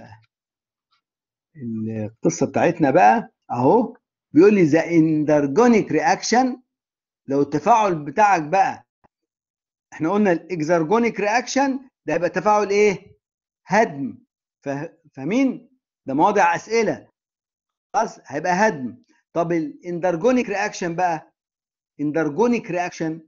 A: القصه بتاعتنا بقى اهو بيقول لي ذا اندرجونيك رياكشن لو التفاعل بتاعك بقى احنا قلنا الاكزرجونيك رياكشن ده هيبقى تفاعل ايه هدم فاهمين ده مواضع اسئله خلاص هيبقى هدم طب الاندرجونيك رياكشن بقى اندرجونيك رياكشن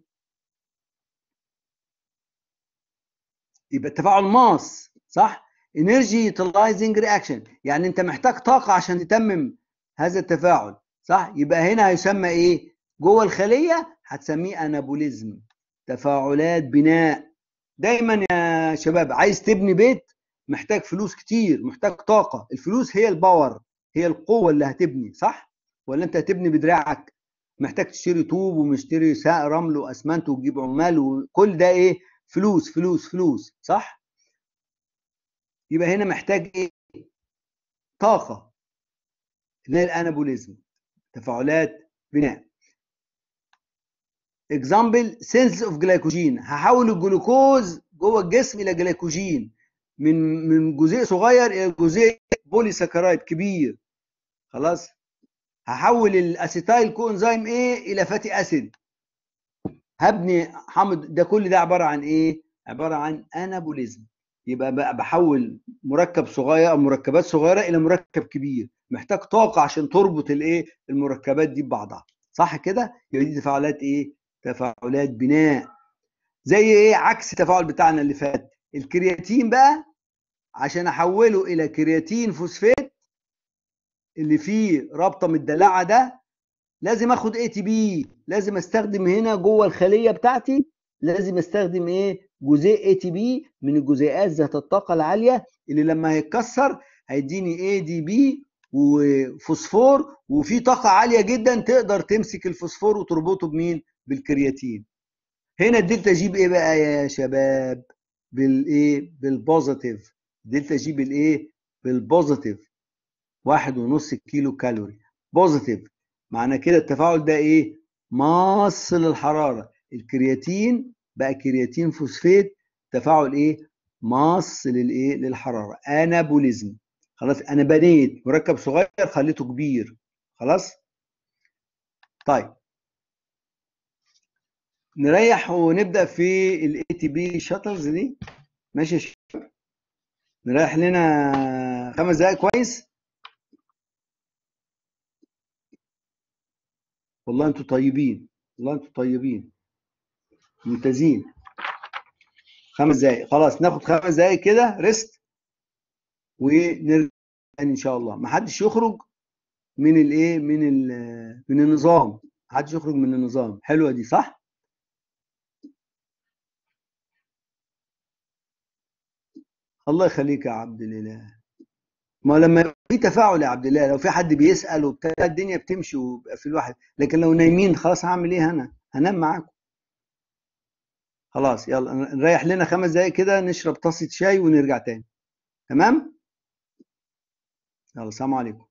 A: يبقى التفاعل ماس صح انرجي يوتيلايزنج رياكشن يعني انت محتاج طاقه عشان تتمم هذا التفاعل صح يبقى هنا هيسمى ايه جوه الخليه هتسميه انابوليزم تفاعلات بناء دايما يا شباب عايز تبني بيت محتاج فلوس كتير محتاج طاقه الفلوس هي الباور هي القوه اللي هتبني صح ولا انت هتبني بدراعك محتاج تشتري طوب ومشتري ساق رمل واسمنت وتجيب عمال وكل ده ايه فلوس فلوس فلوس صح يبقى هنا محتاج ايه طاقه اللي هي الانابوليزم تفاعلات بناء اكزامبل سينس اوف جلايكوجين هحول الجلوكوز جوه الجسم الى جلايكوجين من من جزيء صغير الى جزيء بولي سكرايد كبير خلاص هحول الاسيتايل كوانزيم ايه الى فاتي اسيد هبني حامض ده كل ده عباره عن ايه عباره عن انابوليزم يبقى بقى بحول مركب صغير او مركبات صغيره الى مركب كبير محتاج طاقه عشان تربط الايه المركبات دي ببعضها صح كده يبقى دي تفاعلات ايه تفاعلات بناء زي ايه عكس التفاعل بتاعنا اللي فات الكرياتين بقى عشان احوله الى كرياتين فوسفات اللي فيه رابطه مدلعه ده لازم اخد اي تي بي لازم استخدم هنا جوه الخليه بتاعتي لازم استخدم ايه جزيء اي تي بي من الجزيئات ذات الطاقه العاليه اللي لما هيتكسر هيديني اي دي بي وفوسفور وفي طاقه عاليه جدا تقدر تمسك الفوسفور وتربطه بمين بالكرياتين هنا الدلتا جي بايه بقى يا شباب بالايه بالبوزيتيف دلتا جي بالايه بالبوزيتيف واحد ونص كيلو كالوري بوزيتيف معنى كده التفاعل ده ايه ماص للحراره الكرياتين بقى كرياتين فوسفات تفاعل ايه ماص للايه للحراره انابوليزم خلاص انا بنيت مركب صغير خليته كبير خلاص طيب نريح ونبدا في الاي تي بي شاتلز دي ماشي يا شباب نريح لنا خمس دقايق كويس والله انتوا طيبين والله انتوا طيبين ممتازين خمس دقايق خلاص ناخد خمس دقايق كده ريست ونرجع ان شاء الله ما حدش يخرج من الايه من ال من النظام ما حدش يخرج من النظام حلوه دي صح الله يخليك يا عبد الاله ما لما يبقى في تفاعل يا عبد الله لو في حد بيسال وبتاع الدنيا بتمشي ويبقى في الواحد لكن لو نايمين خلاص هعمل ايه انا هنام معاكم خلاص يلا نريح لنا خمس دقايق كده نشرب طاسه شاي ونرجع تاني تمام يلا السلام عليكم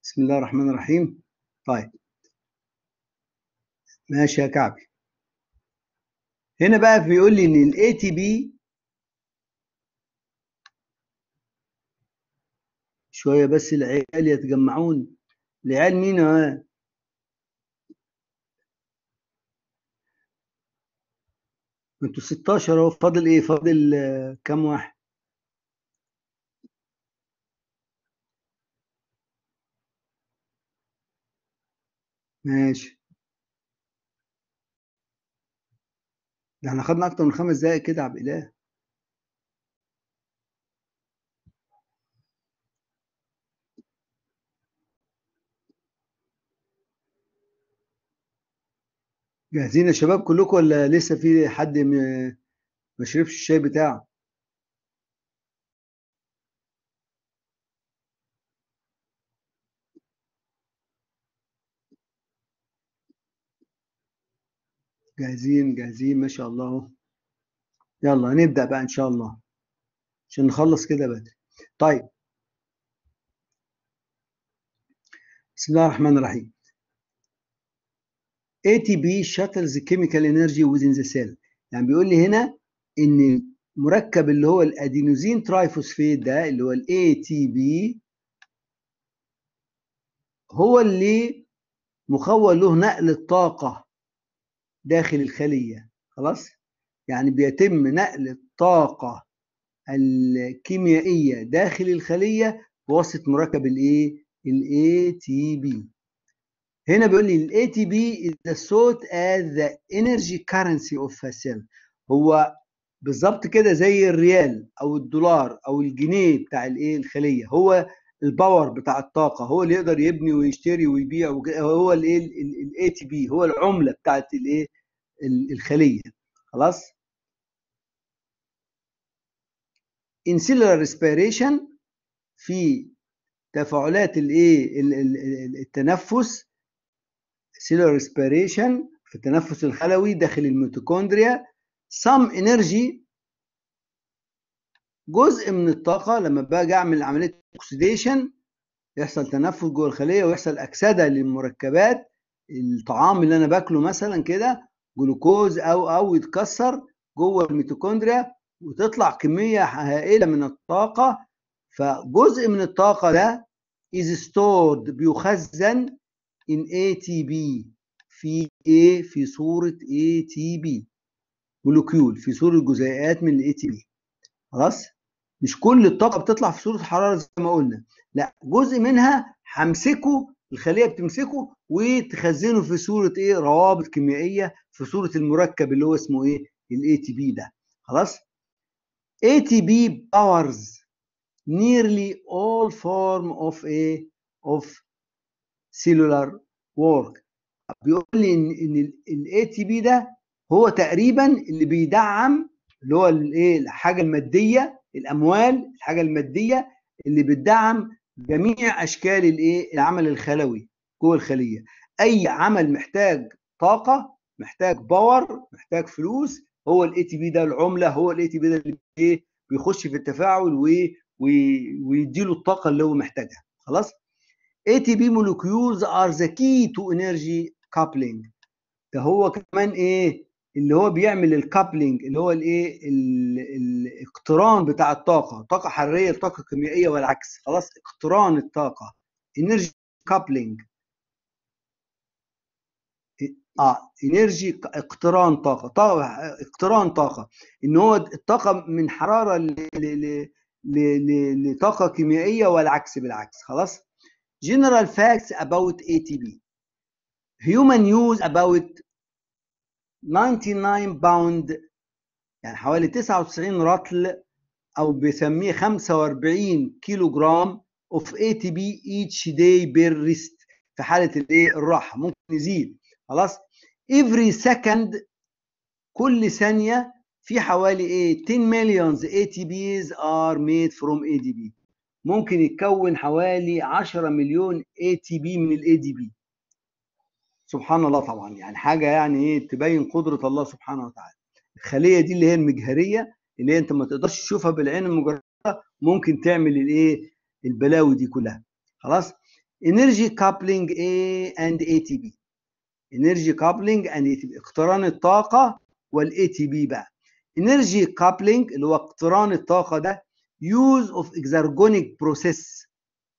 A: بسم الله الرحمن الرحيم طيب ماشي يا كعبي هنا بقى بيقول لي ان الاي تي بي شويه بس العيال يتجمعون العيال مين ها انتوا 16 اهو فاضل ايه فاضل آه، كام واحد ماشي ده احنا خدنا اكتر من خمس دقايق كده يا عبد الاله جاهزين يا شباب كلكم ولا لسه في حد م- ما شربش الشاي بتاعه جاهزين جاهزين ما شاء الله اهو يلا هنبدأ بقى ان شاء الله عشان نخلص كده بدري طيب بسم الله الرحمن الرحيم ATP shuttles chemical energy within the cell يعني بيقول لي هنا ان المركب اللي هو الادينوزين ترايفوسفيت ده اللي هو ال ATP هو اللي مخول له نقل الطاقة داخل الخلية خلاص يعني بيتم نقل الطاقة الكيميائية داخل الخلية بواسطة مركب الايه ال ATP هنا بيقول لي ال ATP is the thought as the energy currency of a cell هو بالظبط كده زي الريال او الدولار او الجنيه بتاع الايه الخليه هو الباور بتاع الطاقه هو اللي يقدر يبني ويشتري ويبيع وك- هو الايه الاي تي بي هو العمله بتاعت الايه ال- الخليه خلاص in cellular respiration في تفاعلات الايه ال- ال- ال- التنفس cellular respiration في التنفس الخلوي داخل الميتوكوندريا some energy جزء من الطاقه لما باجي اعمل عمليه اوكسيديشن يحصل تنفس جوه الخليه ويحصل اكسده للمركبات الطعام اللي انا باكله مثلا كده جلوكوز او او يتكسر جوه الميتوكوندريا وتطلع كميه هائله من الطاقه فجزء من الطاقه ده is stored بيخزن in ATP في ايه في صوره ATP مولكيول في صوره جزيئات من ال ATP خلاص مش كل الطاقه بتطلع في صوره حراره زي ما قلنا لا جزء منها همسكه الخليه بتمسكه وتخزنه في صوره ايه روابط كيميائيه في صوره المركب اللي هو اسمه ايه الاي تي بي ده خلاص ATP powers nearly all form of a of cellular work بيقول لي ان ان الاي تي بي ده هو تقريبا اللي بيدعم اللي هو الايه الحاجه الماديه الاموال الحاجه الماديه اللي بتدعم جميع اشكال الايه العمل الخلوي جوه الخليه اي عمل محتاج طاقه محتاج باور محتاج فلوس هو الاي تي بي ده العمله هو الاي تي بي ده اللي ايه بيخش في التفاعل ويديله الطاقه اللي هو محتاجها خلاص ATP molecules are the key to energy coupling ده هو كمان ايه اللي هو بيعمل الكابلنج اللي هو الايه الاقتران بتاع الطاقه طاقه حراريه لطاقه كيميائيه والعكس خلاص اقتران الطاقه انرجي كابلنج اه انرجي اقتران طاقه طاقه اقتران طاقه ان هو الطاقه من حراره ل... ل... ل... لطاقه كيميائيه والعكس بالعكس خلاص general facts about ATP human use about 99 باوند يعني حوالي 99 رطل او بيسميه 45 كيلو جرام of ATP each day per rest في حاله الايه الراحه ممكن يزيد خلاص every second كل ثانيه في حوالي ايه 10 مليون ATPs are made from ADP ممكن يتكون حوالي 10 مليون ATP من الاي دي بي سبحان الله طبعا يعني حاجه يعني ايه تبين قدره الله سبحانه وتعالى الخليه دي اللي هي المجهريه اللي هي انت ما تقدرش تشوفها بالعين المجرده ممكن تعمل الايه البلاوي دي كلها خلاص energy coupling A and ATP energy coupling and ATP اقتران الطاقة والاي تي بي بقى energy coupling اللي هو اقتران الطاقة ده use of exergonic process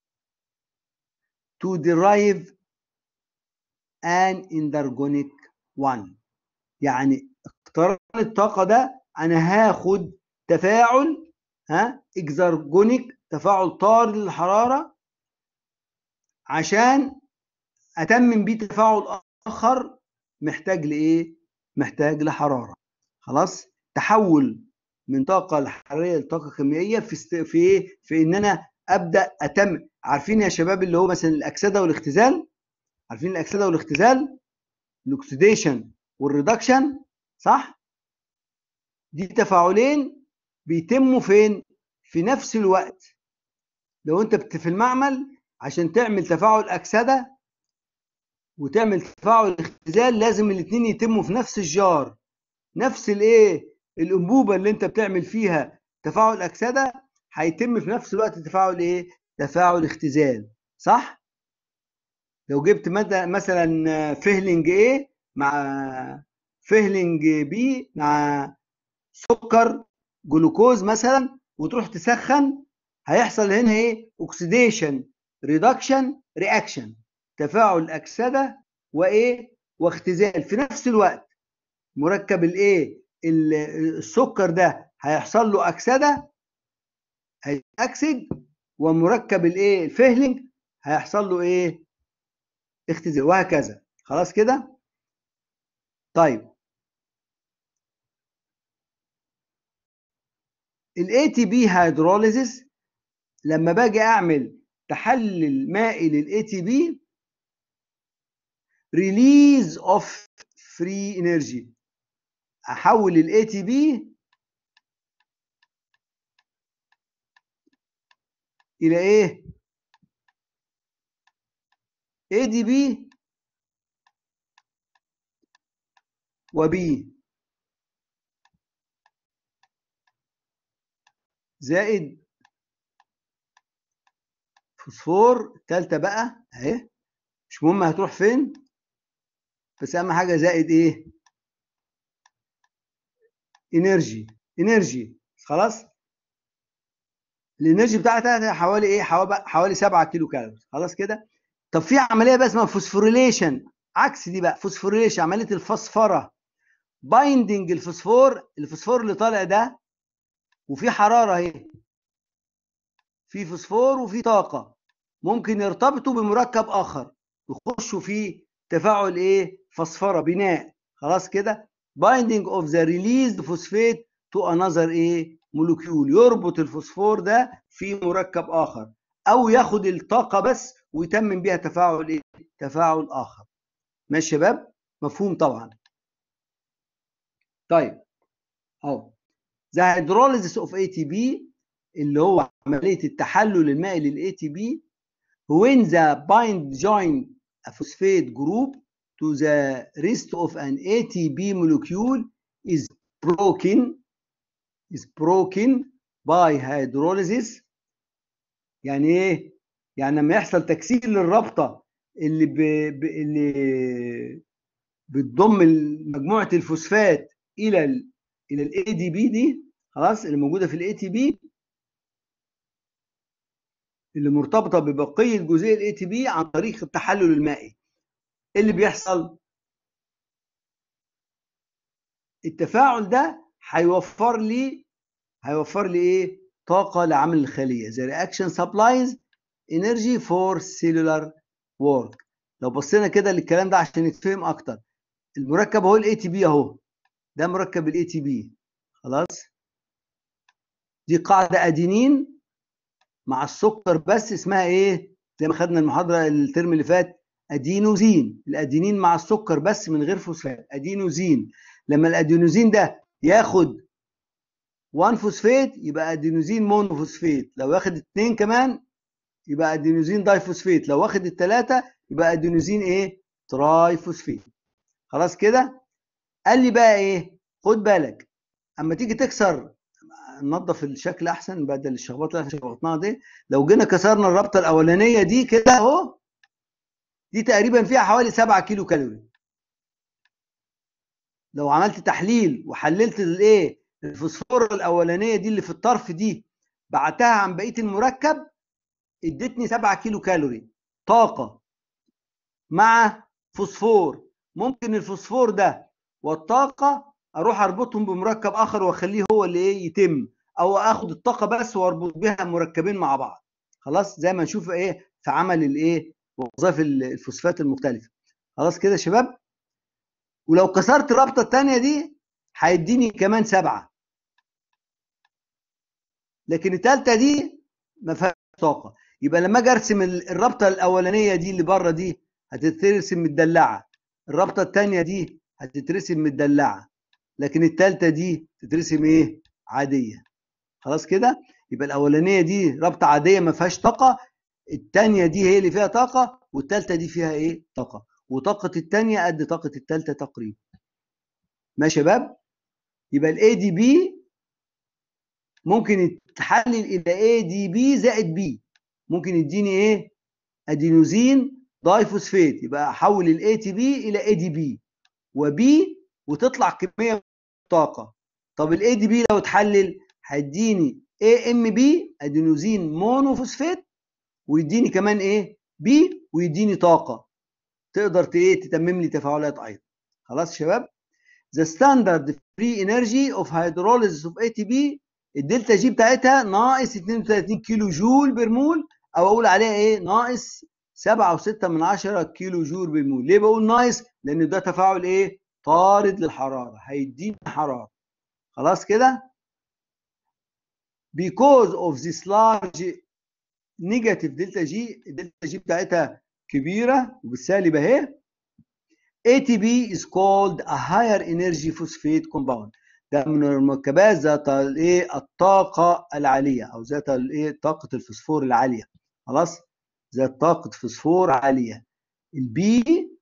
A: to derive an endergonic one يعني اقتران الطاقة ده أنا هاخد تفاعل ها اكزرجونيك تفاعل طارد للحرارة عشان أتمم بيه تفاعل آخر محتاج لإيه؟ محتاج لحرارة خلاص تحول من طاقة حرارية لطاقة كيميائية في است... في إيه؟ في إن أنا أبدأ أتم عارفين يا شباب اللي هو مثلا الأكسدة والاختزال عارفين الأكسدة والاختزال الأكسيديشن والريدكشن صح؟ دي تفاعلين بيتموا فين؟ في نفس الوقت لو انت في المعمل عشان تعمل تفاعل اكسده وتعمل تفاعل اختزال لازم الاثنين يتموا في نفس الجار نفس الايه الانبوبه اللي انت بتعمل فيها تفاعل اكسده هيتم في نفس الوقت تفاعل ايه تفاعل اختزال صح لو جبت مثلا فهلنج ايه مع فهلنج بي مع سكر جلوكوز مثلا وتروح تسخن هيحصل هنا ايه اوكسيديشن ريدكشن رياكشن تفاعل اكسده وايه واختزال في نفس الوقت مركب الايه السكر ده هيحصل له اكسده هيأكسد ومركب الايه الفهلنج هيحصل له ايه اختزال وهكذا خلاص كده طيب الاي تي بي هيدروليزيس لما باجي اعمل تحلل مائي للاي تي بي ريليز اوف فري انرجي احول الاي تي بي الى ايه اي دي بي وبي زائد فوسفور التالتة بقى اهي مش مهم هتروح فين بس اهم حاجه زائد ايه انرجي انرجي خلاص الانرجي بتاعتها حوالي ايه حوالي 7 كيلو كالوري خلاص كده طب في عمليه بقى اسمها فوسفوريليشن عكس دي بقى فوسفوريليشن عمليه الفسفره بايندنج الفوسفور الفوسفور اللي طالع ده وفي حراره اهي في فوسفور وفي طاقه ممكن يرتبطوا بمركب اخر يخشوا في تفاعل ايه فسفره بناء خلاص كده binding of the released phosphate to another ايه مولكيول يربط الفوسفور ده في مركب اخر او ياخد الطاقه بس ويتمم بيها تفاعل ايه تفاعل اخر ماشي يا شباب مفهوم طبعا طيب اهو the hydrolysis of ATP اللي هو عمليه التحلل المائي للاي تي بي when the bind join a phosphate group to the rest of an ATP molecule is broken is broken by hydrolysis يعني ايه؟ يعني لما يحصل تكسير للرابطه اللي ب... ب... اللي بتضم مجموعه الفوسفات الى ال... الى الاي دي بي دي خلاص اللي موجوده في الاي تي بي اللي مرتبطه ببقيه جزيء الاي تي بي عن طريق التحلل المائي ايه اللي بيحصل التفاعل ده هيوفر لي هيوفر لي ايه طاقه لعمل الخليه the reaction supplies energy for cellular work لو بصينا كده للكلام ده عشان يتفهم اكتر المركب اهو الاي تي بي اهو ده مركب الاي تي بي خلاص دي قاعده ادينين مع السكر بس اسمها ايه زي ما خدنا المحاضره الترم اللي فات ادينوزين الادينين مع السكر بس من غير فوسفات ادينوزين لما الادينوزين ده ياخد 1 فوسفات يبقى ادينوزين مونوفوسفات لو واخد اثنين كمان يبقى ادينوزين داي فوسفات لو واخد الثلاثه يبقى ادينوزين ايه تراي فوسفات خلاص كده قال لي بقى ايه خد بالك اما تيجي تكسر ننظف الشكل احسن بدل الشخبطه اللي احنا شخبطناها دي لو جينا كسرنا الرابطه الاولانيه دي كده اهو دي تقريبا فيها حوالي 7 كيلو كالوري لو عملت تحليل وحللت الايه الفوسفور الاولانيه دي اللي في الطرف دي بعتها عن بقيه المركب ادتني 7 كيلو كالوري طاقه مع فوسفور ممكن الفوسفور ده والطاقه اروح اربطهم بمركب اخر واخليه هو اللي ايه يتم او اخد الطاقه بس واربط بها مركبين مع بعض خلاص زي ما نشوف ايه في عمل الايه وظائف الفوسفات المختلفه خلاص كده يا شباب ولو كسرت الرابطه الثانيه دي هيديني كمان سبعه لكن الثالثه دي ما فيهاش طاقه يبقى لما اجي ارسم الرابطه الاولانيه دي اللي بره دي هتترسم مدلعه الرابطه الثانيه دي هتترسم مدلعه لكن الثالثه دي تترسم ايه عاديه خلاص كده يبقى الاولانيه دي رابطه عاديه ما فيهاش طاقه الثانيه دي هي اللي فيها طاقه والثالثه دي فيها ايه طاقه وطاقه الثانيه قد طاقه الثالثه تقريبا ماشي يا شباب يبقى الاي دي بي ممكن يتحلل الى اي دي بي زائد بي ممكن يديني ايه ادينوزين دايفوسفيت يبقى احول الاي تي بي الى اي دي بي وبي وتطلع كميه طاقه طب الاي دي بي لو اتحلل هيديني اي ام بي ادينوزين مونوفوسفيت ويديني كمان ايه بي ويديني طاقه تقدر ايه تتمم لي تفاعلات ايضا خلاص يا شباب the standard free energy of hydrolysis of ATP الدلتا جي بتاعتها ناقص 32 كيلو جول برمول او اقول عليها ايه ناقص 7.6 من 10 كيلو جول بالمول ليه بقول ناقص لان ده تفاعل ايه طارد للحراره هيديني حراره خلاص كده because of this large negative delta G الدلتا جي بتاعتها كبيره وبالسالب اهي ATP is called a higher energy phosphate compound ده من المركبات ذات الايه الطاقه العاليه او ذات الايه طاقه الفوسفور العاليه خلاص ذات طاقه فوسفور عاليه البي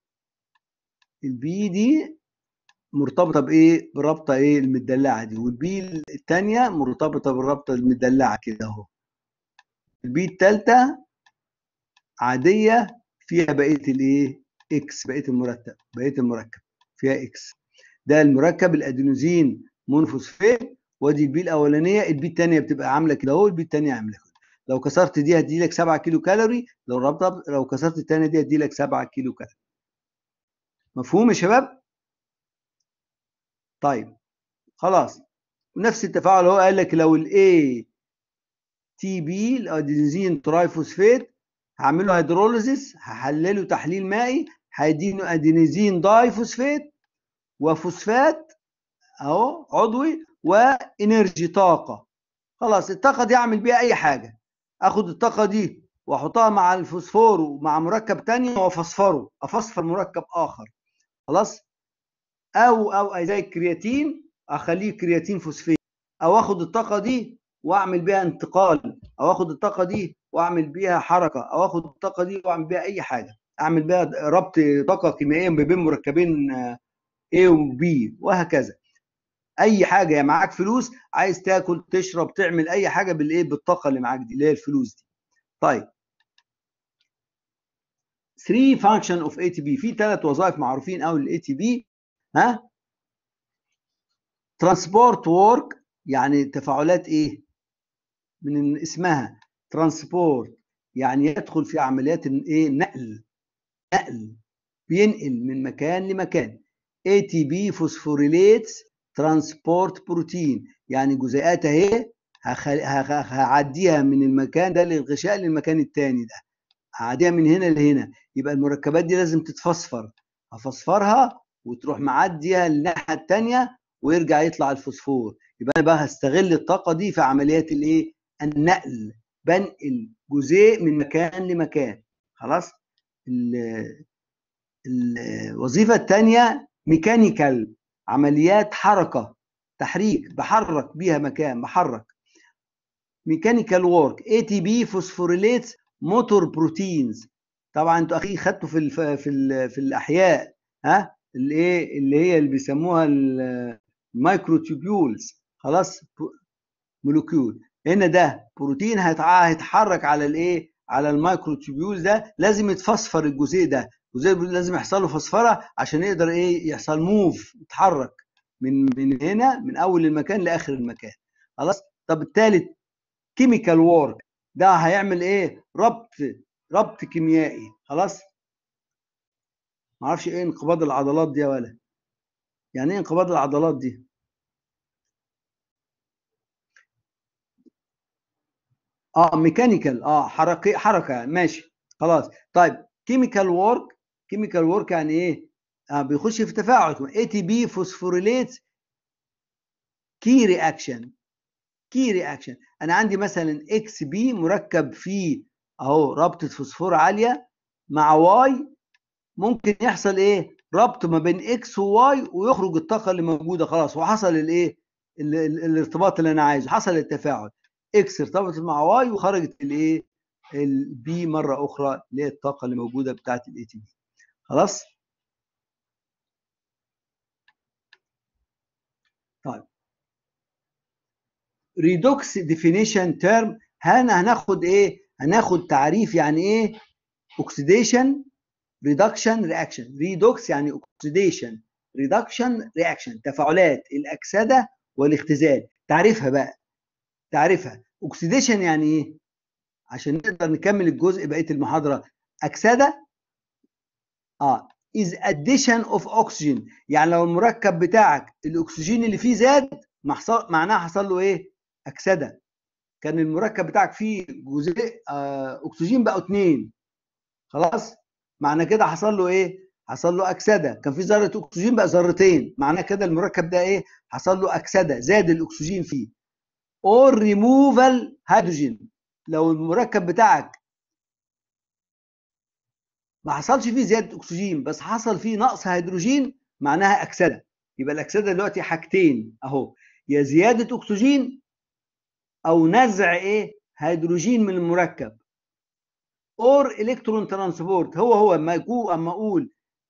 A: البي دي مرتبطه بايه برابطه ايه المدلعه دي والبي الثانيه مرتبطه بالرابطه المدلعه كده اهو البي الثالثه عاديه فيها بقيه الايه اكس بقيه المركب بقيه المركب فيها اكس ده المركب الادينوزين مونوفوسفات وادي البي الاولانيه البي الثانيه بتبقى عامله كده اهو البي الثانيه عامله كده لو كسرت دي هدي لك 7 كيلو كالوري لو ربطها لو كسرت الثانيه دي هدي لك 7 كيلو كالوري مفهوم يا شباب طيب خلاص نفس التفاعل هو قال لك لو الاي تي بي الادينوزين ترايفوسفات هعمله هيدروليزيس هحلله تحليل مائي هيدينه ادينوزين دايفوسفات وفوسفات اهو عضوي وانرجي طاقه خلاص الطاقه دي اعمل بيها اي حاجه اخد الطاقه دي واحطها مع الفوسفور ومع مركب تاني وافصفره افصفر مركب اخر خلاص او او زي الكرياتين اخليه كرياتين فوسفات او اخد الطاقه دي واعمل بيها انتقال او اخد الطاقه دي واعمل بيها حركه او اخد الطاقه دي واعمل بيها اي حاجه اعمل بيها ربط طاقه كيميائيه ما بين مركبين A و B وهكذا اي حاجه يا معاك فلوس عايز تاكل تشرب تعمل اي حاجه بالايه بالطاقه اللي معاك دي اللي هي الفلوس دي طيب 3 فانكشن اوف اي تي بي في ثلاث وظائف معروفين قوي للاي تي بي ها ترانسبورت وورك يعني تفاعلات ايه من اسمها ترانسبورت يعني يدخل في عمليات ايه نقل نقل بينقل من مكان لمكان اي تي بي فوسفوريليتس ترانسبورت بروتين يعني جزيئات اهي هعديها من المكان ده للغشاء للمكان الثاني ده هعديها من هنا لهنا يبقى المركبات دي لازم تتفصفر هفصفرها وتروح معديه للناحيه الثانيه ويرجع يطلع الفوسفور يبقى انا بقى هستغل الطاقه دي في عمليات الايه النقل بنقل جزيء من مكان لمكان خلاص الوظيفه الثانيه ميكانيكال عمليات حركه تحريك بحرك بيها مكان بحرك ميكانيكال وورك اي تي بي فوسفوريليتس موتور بروتينز طبعا انتوا اخي خدتوا في الف... في ال... في الاحياء ها الايه اللي هي اللي بيسموها المايكرو تيوبيولز خلاص مولكيول هنا ده بروتين هيتحرك على الايه على المايكرو تيوبيول ده لازم يتفسفر الجزيء ده الجزيء لازم يحصل له فسفره عشان يقدر ايه يحصل موف يتحرك من من هنا من اول المكان لاخر المكان خلاص طب الثالث كيميكال وورك ده هيعمل ايه ربط ربط كيميائي خلاص ما اعرفش ايه انقباض العضلات دي ولا يعني ايه انقباض العضلات دي اه ميكانيكال اه حركه حركه ماشي خلاص طيب كيميكال وورك كيميكال وورك يعني ايه آه بيخش في تفاعل اي تي بي فوسفوريليت كي رياكشن كي رياكشن انا عندي مثلا اكس بي مركب فيه اهو رابطه فوسفور عاليه مع واي ممكن يحصل ايه ربط ما بين اكس وواي ويخرج الطاقه اللي موجوده خلاص وحصل الايه الارتباط اللي انا عايزه حصل التفاعل اكس ارتبطت مع واي وخرجت الايه البي مره اخرى اللي هي الطاقه اللي موجوده بتاعه الاي تي بي خلاص طيب ريدوكس ديفينيشن تيرم هنا هناخد ايه هناخد تعريف يعني ايه اوكسيديشن ريدكشن رياكشن ريدوكس يعني اوكسيديشن ريدكشن رياكشن تفاعلات الاكسده والاختزال تعريفها بقى تعريفها اوكسيديشن يعني ايه عشان نقدر نكمل الجزء بقيه المحاضره اكسده اه is addition of oxygen يعني لو المركب بتاعك الاكسجين اللي فيه زاد معناها حصل له ايه اكسده كان المركب بتاعك فيه جزيء آه اكسجين بقوا اثنين خلاص معنى كده حصل له ايه حصل له اكسده كان في ذره اكسجين بقى ذرتين معنى كده المركب ده ايه حصل له اكسده زاد الاكسجين فيه اور ريموفال هيدروجين لو المركب بتاعك ما حصلش فيه زياده اكسجين بس حصل فيه نقص هيدروجين معناها اكسده يبقى الاكسده دلوقتي حاجتين اهو يا زياده اكسجين او نزع ايه هيدروجين من المركب اور الكترون ترانسبورت هو هو اما يكون اما اقول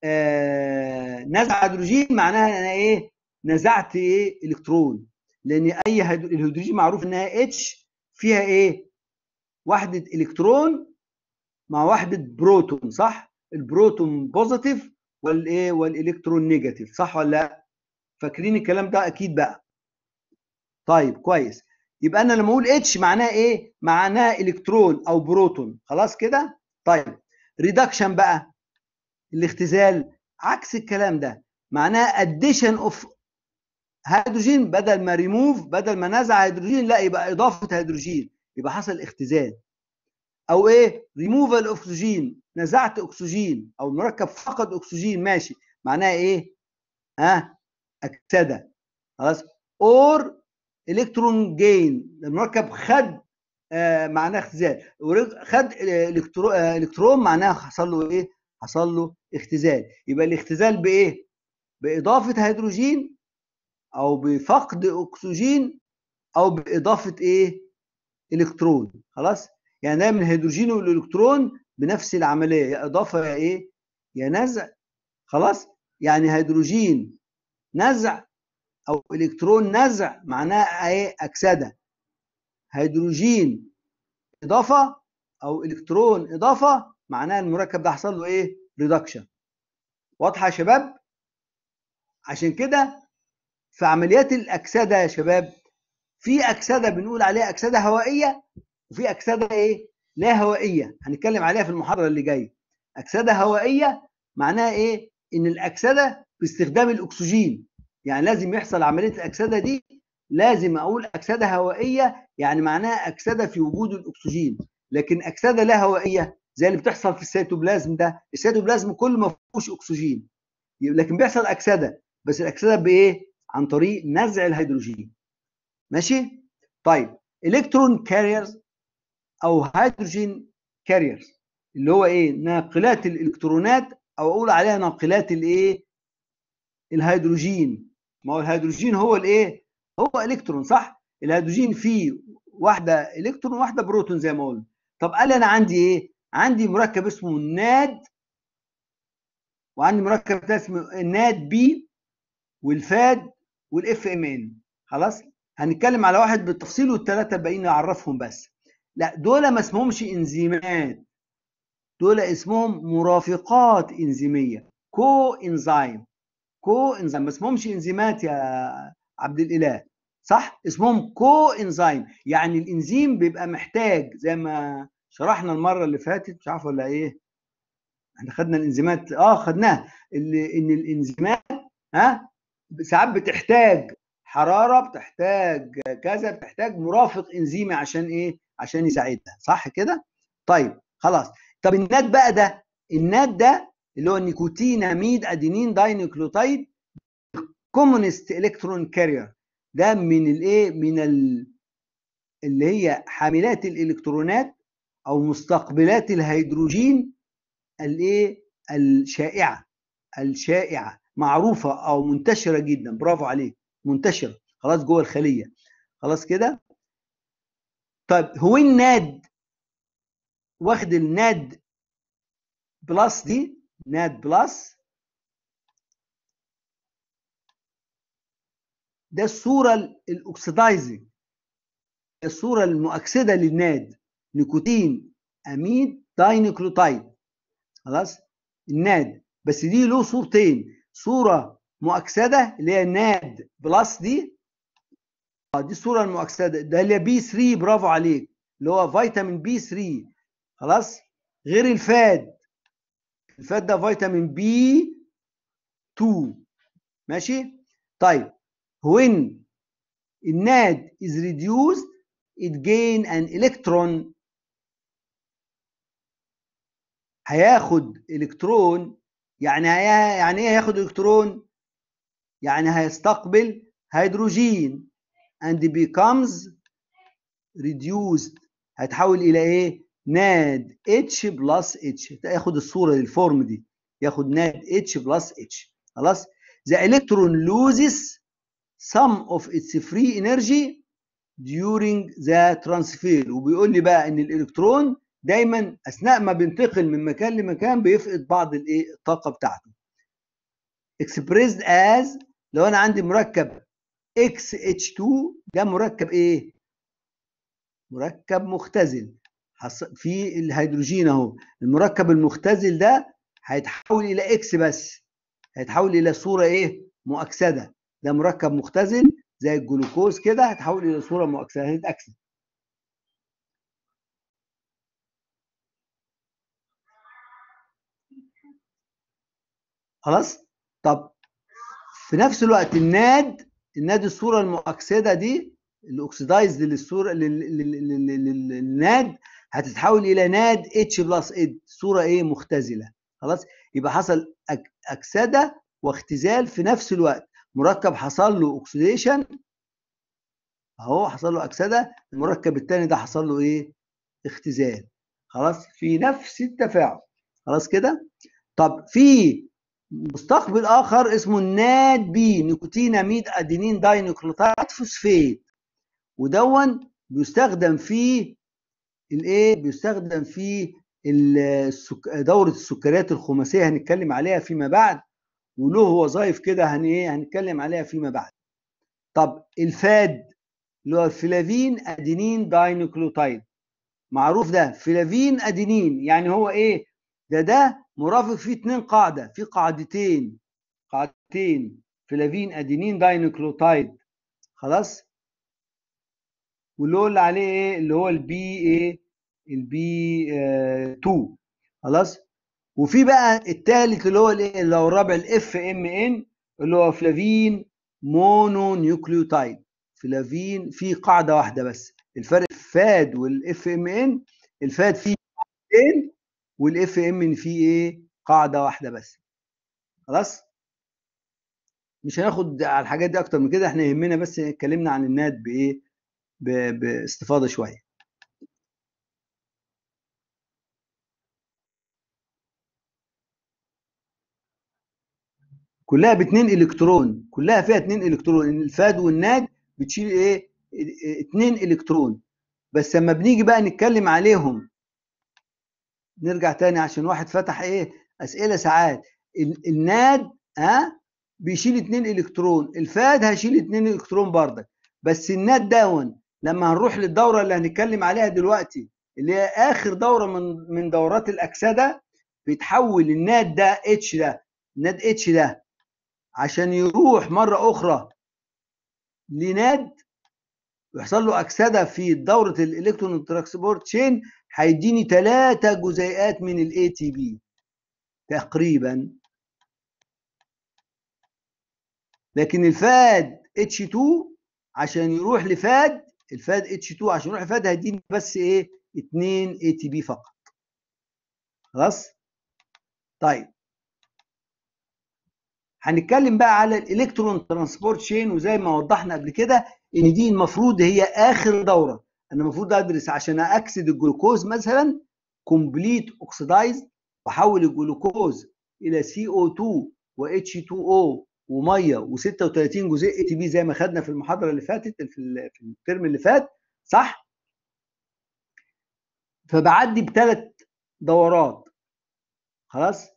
A: آه نزع هيدروجين معناها انا ايه نزعت ايه الكترون لان اي الهيدروجين معروف انها اتش فيها ايه وحده الكترون مع وحده بروتون صح البروتون بوزيتيف والايه والالكترون نيجاتيف صح ولا لا فاكرين الكلام ده اكيد بقى طيب كويس يبقى انا لما اقول اتش معناه ايه معناه الكترون او بروتون خلاص كده طيب ريدكشن بقى الاختزال عكس الكلام ده معناه اديشن اوف هيدروجين بدل ما ريموف بدل ما نزع هيدروجين لا يبقى اضافه هيدروجين يبقى حصل اختزال او ايه ريموفال اكسجين نزعت اكسجين او المركب فقد اكسجين ماشي معناها ايه ها آه. اكسده خلاص اور الكترون جين المركب خد آه معناه اختزال خد الكترون آه الكترون معناها حصل له ايه حصل له اختزال يبقى الاختزال بايه باضافه هيدروجين او بفقد اكسجين او باضافه ايه الكترون خلاص يعني دايما الهيدروجين والالكترون بنفس العمليه يا اضافه يا ايه يا نزع خلاص يعني هيدروجين نزع او الكترون نزع معناها ايه اكسده هيدروجين اضافه او الكترون اضافه معناها المركب ده حصل له ايه ريدكشن واضحه يا شباب عشان كده في عمليات الاكسده يا شباب في اكسده بنقول عليها اكسده هوائيه وفي اكسده ايه لا هوائيه هنتكلم عليها في المحاضره اللي جايه اكسده هوائيه معناها ايه ان الاكسده باستخدام الاكسجين يعني لازم يحصل عمليه الاكسده دي لازم اقول اكسده هوائيه يعني معناها اكسده في وجود الاكسجين لكن اكسده لا هوائيه زي اللي بتحصل في السيتوبلازم ده السيتوبلازم كله ما فيهوش اكسجين لكن بيحصل اكسده بس الاكسده بايه عن طريق نزع الهيدروجين ماشي طيب الكترون كاريرز او هيدروجين كاريرز اللي هو ايه ناقلات الالكترونات او اقول عليها ناقلات الايه الهيدروجين ما هو الهيدروجين هو الايه هو الكترون صح الهيدروجين فيه واحده الكترون وواحده بروتون زي ما قلنا طب قال انا عندي ايه عندي مركب اسمه الناد وعندي مركب ده اسمه الناد بي والفاد والاف ام ان خلاص هنتكلم على واحد بالتفصيل والثلاثه الباقيين نعرفهم بس لا دول ما اسمهمش انزيمات دول اسمهم مرافقات انزيميه كو انزيم كو انزيم ما اسمهمش انزيمات يا عبد الاله صح اسمهم كو انزيم يعني الانزيم بيبقى محتاج زي ما شرحنا المره اللي فاتت مش عارف ولا ايه احنا خدنا الانزيمات اه خدناها اللي ان الانزيمات ها ساعات بتحتاج حراره بتحتاج كذا بتحتاج مرافق انزيمي عشان ايه عشان يساعدها صح كده طيب خلاص طب النات بقى ده النات ده اللي هو نيكوتيناميد ادينين داينيكلوتايد كومونست الكترون كارير ده من الايه من ال... اللي هي حاملات الالكترونات او مستقبلات الهيدروجين الايه الشائعه الشائعه معروفه او منتشره جدا برافو عليك منتشره خلاص جوه الخليه خلاص كده طيب هو الناد واخد الناد بلس دي ناد بلس ده الصوره الاكسدايزنج الصوره المؤكسده للناد نيكوتين اميد داينيكلوتايد خلاص الناد بس دي له صورتين صوره مؤكسده اللي هي الناد بلس دي اه دي الصوره المؤكسده ده اللي هي بي 3 برافو عليك اللي هو فيتامين بي 3 خلاص غير الفاد الفاد ده فيتامين بي 2 ماشي طيب when الناد is reduced it gain an electron هياخد الكترون يعني هي... يعني ايه هياخد الكترون يعني هيستقبل هيدروجين and becomes reduced هتحول الى ايه ناد اتش بلس اتش ياخد الصوره للفورم دي ياخد ناد اتش بلس اتش خلاص the electron loses some of its free energy during the transfer وبيقول لي بقى ان الالكترون دايما اثناء ما بينتقل من مكان لمكان بيفقد بعض الايه الطاقه بتاعته expressed as لو انا عندي مركب XH2 ده مركب ايه مركب مختزل في الهيدروجين اهو المركب المختزل ده هيتحول الى اكس بس هيتحول الى صوره ايه مؤكسده ده مركب مختزل زي الجلوكوز كده هيتحول الى صوره مؤكسده هيتاكسد خلاص طب في نفس الوقت الناد الناد الصوره المؤكسده دي الاكسدايزد للصوره للناد هتتحول الى ناد اتش بلس اد صوره ايه مختزله خلاص يبقى حصل اكسده واختزال في نفس الوقت مركب حصل له اوكسيديشن اهو حصل له اكسده المركب الثاني ده حصل له ايه اختزال خلاص في نفس التفاعل خلاص كده طب في مستقبل اخر اسمه الناد بي نيكوتيناميد ادينين داينيكلوتايد فوسفات ودون بيستخدم في الايه بيستخدم في السك... دوره السكريات الخماسيه هنتكلم عليها فيما بعد وله وظائف كده هن ايه هنتكلم عليها فيما بعد طب الفاد اللي هو الفلافين ادينين داينيكلوتايد معروف ده فلافين ادينين يعني هو ايه ده ده مرافق فيه اتنين قاعده في قاعدتين قاعدتين فلافين ادينين داينيكلوتايد خلاص واللي هو اللي عليه ايه اللي هو البي ايه البي 2 خلاص وفي بقى الثالث اللي هو الايه اللي هو الرابع الاف ام ان اللي هو فلافين مونو نيوكليوتايد فلافين في قاعده واحده بس الفرق الفاد والاف ام ان الفاد فيه قاعدتين والاف ام ان فيه ايه قاعده واحده بس خلاص مش هناخد على الحاجات دي اكتر من كده احنا يهمنا بس اتكلمنا عن الناد بايه باستفاضه شويه كلها باتنين الكترون كلها فيها اتنين الكترون الفاد والناد بتشيل ايه اتنين الكترون بس لما بنيجي بقى نتكلم عليهم نرجع تاني عشان واحد فتح ايه اسئله ساعات الناد ها بيشيل اتنين الكترون الفاد هيشيل اتنين الكترون برضك بس الناد دون لما هنروح للدوره اللي هنتكلم عليها دلوقتي اللي هي اخر دوره من من دورات الاكسده بيتحول الناد ده اتش ده الناد اتش ده عشان يروح مره اخرى لناد ويحصل له اكسده في دوره الالكترون ترانسبورت تشين هيديني ثلاثه جزيئات من الاي تي بي تقريبا لكن الفاد اتش 2 عشان يروح لفاد الفاد اتش 2 عشان يروح لفاد هيديني بس ايه 2 اي تي بي فقط خلاص طيب هنتكلم بقى على الالكترون ترانسبورت شين وزي ما وضحنا قبل كده ان دي المفروض هي اخر دوره انا المفروض ادرس عشان اكسد الجلوكوز مثلا كومبليت اوكسيدايز واحول الجلوكوز الى سي او 2 و اتش 2 او وميه و36 جزيء اي تي بي زي ما خدنا في المحاضره اللي فاتت في في الترم اللي فات صح فبعدي بثلاث دورات خلاص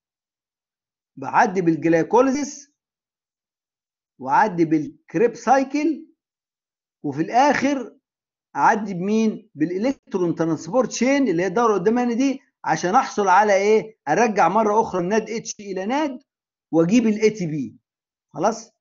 A: بعدي بالجلايكوليزيس وعدي بالكريب سايكل وفي الاخر اعدي بمين بالالكترون ترانسبورت شين اللي هي الدوره قدامنا دي عشان احصل على ايه ارجع مره اخرى الناد اتش الى ناد واجيب الاي تي بي خلاص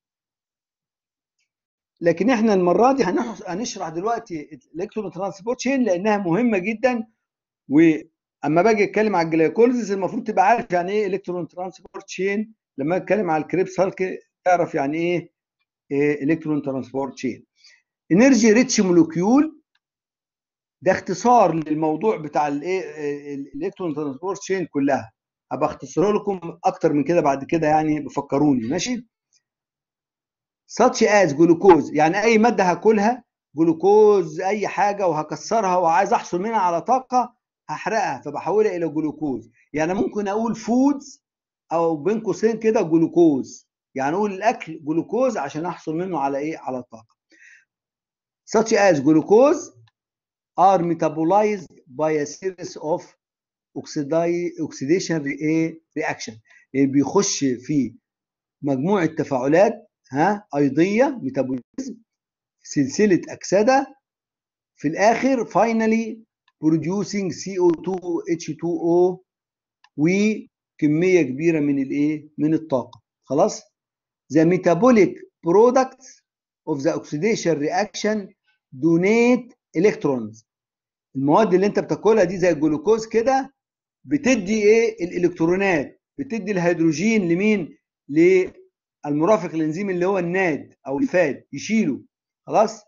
A: لكن احنا المره دي هنشرح دلوقتي الالكترون ترانسبورت شين لانها مهمه جدا واما باجي اتكلم على الجلايكوليزيس المفروض تبقى عارف يعني ايه الكترون ترانسبورت شين لما اتكلم على الكريب سالك تعرف يعني ايه الكترون ترانسبورت شين انرجي ريتش مولكيول ده اختصار للموضوع بتاع الايه الالكترون ترانسبورت شين كلها هبقى اختصره لكم اكتر من كده بعد كده يعني بفكروني ماشي such as جلوكوز يعني اي ماده هاكلها جلوكوز اي حاجه وهكسرها وعايز احصل منها على طاقه هحرقها فبحولها الى جلوكوز يعني ممكن اقول فودز او بين قوسين كده جلوكوز يعني اقول الاكل جلوكوز عشان احصل منه على ايه على طاقه such as glucose are metabolized by a series of oxidation reaction يعني بيخش في مجموعه تفاعلات ها ايضيه ميتابوليزم سلسله اكسده في الاخر finally producing CO2 H2O وكميه كبيره من الايه من الطاقه خلاص the metabolic products of the oxidation reaction donate electrons المواد اللي انت بتاكلها دي زي الجلوكوز كده بتدي ايه الالكترونات بتدي الهيدروجين لمين للمرافق الانزيم اللي هو الناد او الفاد يشيله خلاص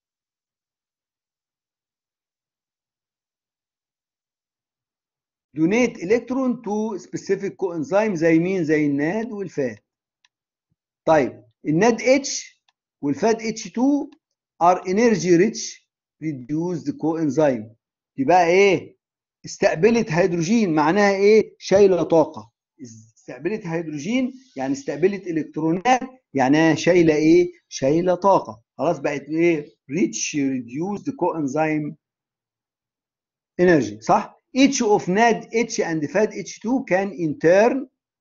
A: دونيت الكترون تو سبيسيفيك كو انزيم زي مين زي الناد والفاد طيب الناد اتش والفاد اتش 2 ار انرجي ريتش ريديوزد كو انزيم يبقى ايه استقبلت هيدروجين معناها ايه شايله طاقه استقبلت هيدروجين يعني استقبلت الكترونات يعني شايله ايه شايله طاقه خلاص بقت ايه ريتش ريديوزد كو انزيم انرجي صح each of NAD H and FAD H2 can in turn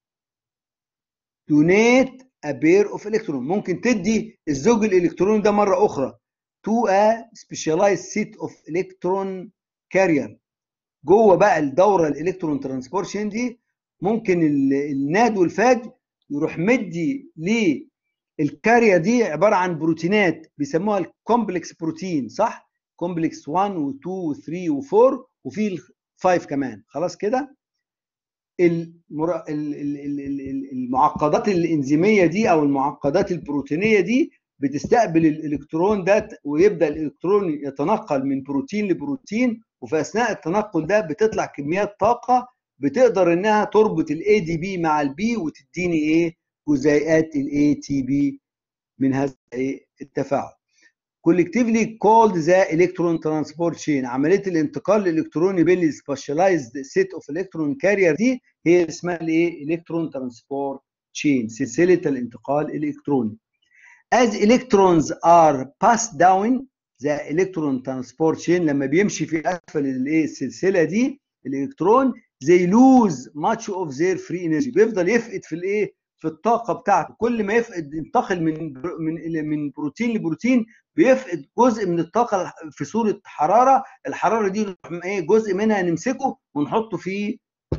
A: donate a pair of electron ممكن تدي الزوج الالكتروني ده مره اخرى to a specialized set of electron carrier جوه بقى الدوره الالكترون ترانسبورشن دي ممكن الناد والفاج يروح مدي للكارير دي عباره عن بروتينات بيسموها الكومبلكس بروتين صح؟ كومبلكس 1 و2 و3 و4 وفي ال5 كمان خلاص كده؟ المر... المعقدات الانزيميه دي او المعقدات البروتينيه دي بتستقبل الالكترون ده ويبدا الالكترون يتنقل من بروتين لبروتين وفي اثناء التنقل ده بتطلع كميات طاقه بتقدر انها تربط الاي دي بي مع البي وتديني ايه جزيئات الاي تي بي من هذا التفاعل collectively called the electron transport chain عمليه الانتقال الالكتروني بين السبيشاليزد سيت اوف الكترون كارير دي هي اسمها الايه الكترون ترانسبورت تشين سلسله الانتقال الالكتروني as electrons are passed down the electron transport chain لما بيمشي في اسفل الايه السلسله دي الالكترون they lose much of their free energy بيفضل يفقد في الايه في الطاقه بتاعته كل ما يفقد ينتقل من من من بروتين لبروتين بيفقد جزء من الطاقه في صوره حراره الحراره دي ايه جزء منها نمسكه ونحطه في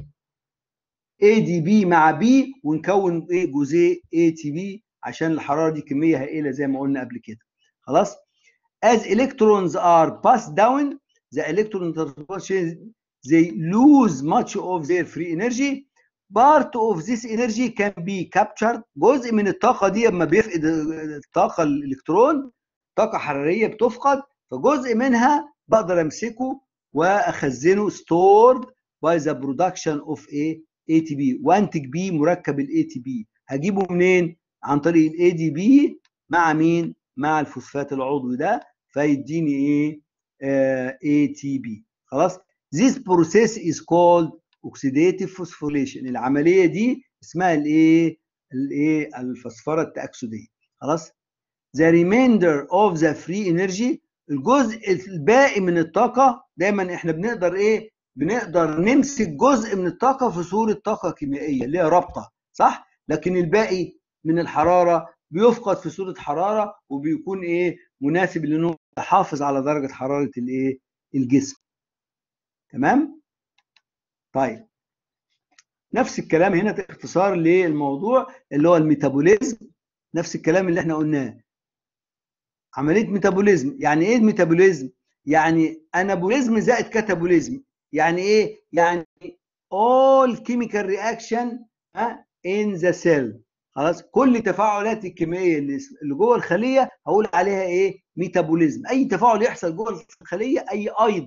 A: اي دي بي مع بي ونكون ايه جزيء اي تي بي عشان الحراره دي كميه هائله زي ما قلنا قبل كده خلاص as electrons are passed down the electron transport they lose much of their free energy part of this energy can be captured جزء من الطاقة دي لما بيفقد الطاقة الإلكترون طاقة حرارية بتفقد فجزء منها بقدر أمسكه وأخزنه stored by the production of a ATP وأنتج بيه مركب ال ATP هجيبه منين؟ عن طريق ال ADP مع مين؟ مع الفوسفات العضوي ده فيديني ايه؟ آه ATP خلاص؟ This process is called oxidative phosphorylation العمليه دي اسمها الايه الايه الفسفره التاكسديه خلاص the remainder of the free energy الجزء الباقي من الطاقه دايما احنا بنقدر ايه بنقدر نمسك جزء من الطاقه في صوره طاقه كيميائيه اللي هي رابطه صح لكن الباقي من الحراره بيفقد في صوره حراره وبيكون ايه مناسب لانه يحافظ على درجه حراره الايه الجسم تمام طيب نفس الكلام هنا اختصار للموضوع اللي هو الميتابوليزم نفس الكلام اللي احنا قلناه عمليه ميتابوليزم يعني ايه الميتابوليزم يعني انابوليزم زائد كاتابوليزم يعني ايه يعني all chemical reaction in the cell خلاص كل تفاعلات الكيميائيه اللي جوه الخليه هقول عليها ايه ميتابوليزم اي تفاعل يحصل جوه الخليه اي ايض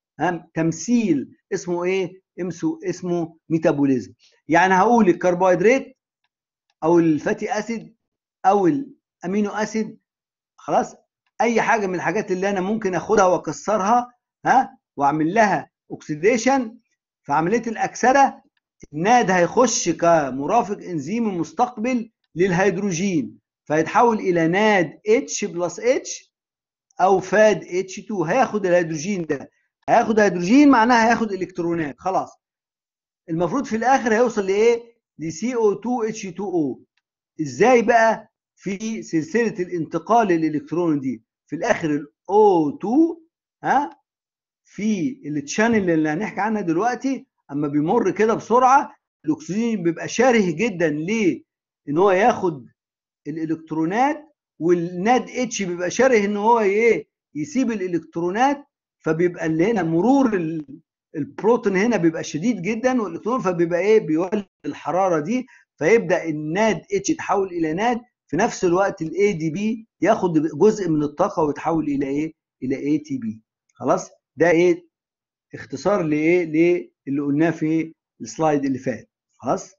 A: تمثيل اسمه ايه اسمه اسمه ميتابوليزم يعني هقول الكربوهيدرات او الفاتي اسيد او الامينو اسيد خلاص اي حاجه من الحاجات اللي انا ممكن اخدها واكسرها ها واعمل لها اوكسيديشن في عمليه الاكسده الناد هيخش كمرافق انزيمي مستقبل للهيدروجين فيتحول الى ناد اتش بلس اتش او فاد اتش 2 هياخد الهيدروجين ده هياخد هيدروجين معناها هياخد الكترونات خلاص المفروض في الاخر هيوصل لايه لسي او 2 اتش 2 او ازاي بقى في سلسله الانتقال الالكتروني دي في الاخر الاو 2 ها في التشانل اللي هنحكي عنها دلوقتي اما بيمر كده بسرعه الاكسجين بيبقى شره جدا ليه ان هو ياخد الالكترونات والناد اتش بيبقى شره ان هو ايه يسيب الالكترونات فبيبقى اللي هنا مرور البروتون هنا بيبقى شديد جدا والالكترون فبيبقى ايه بيولد الحراره دي فيبدا الناد اتش يتحول الى ناد في نفس الوقت الاي دي بي ياخد جزء من الطاقه ويتحول الى ايه الى اي تي بي خلاص ده ايه اختصار لايه اللي قلناه في السلايد اللي فات خلاص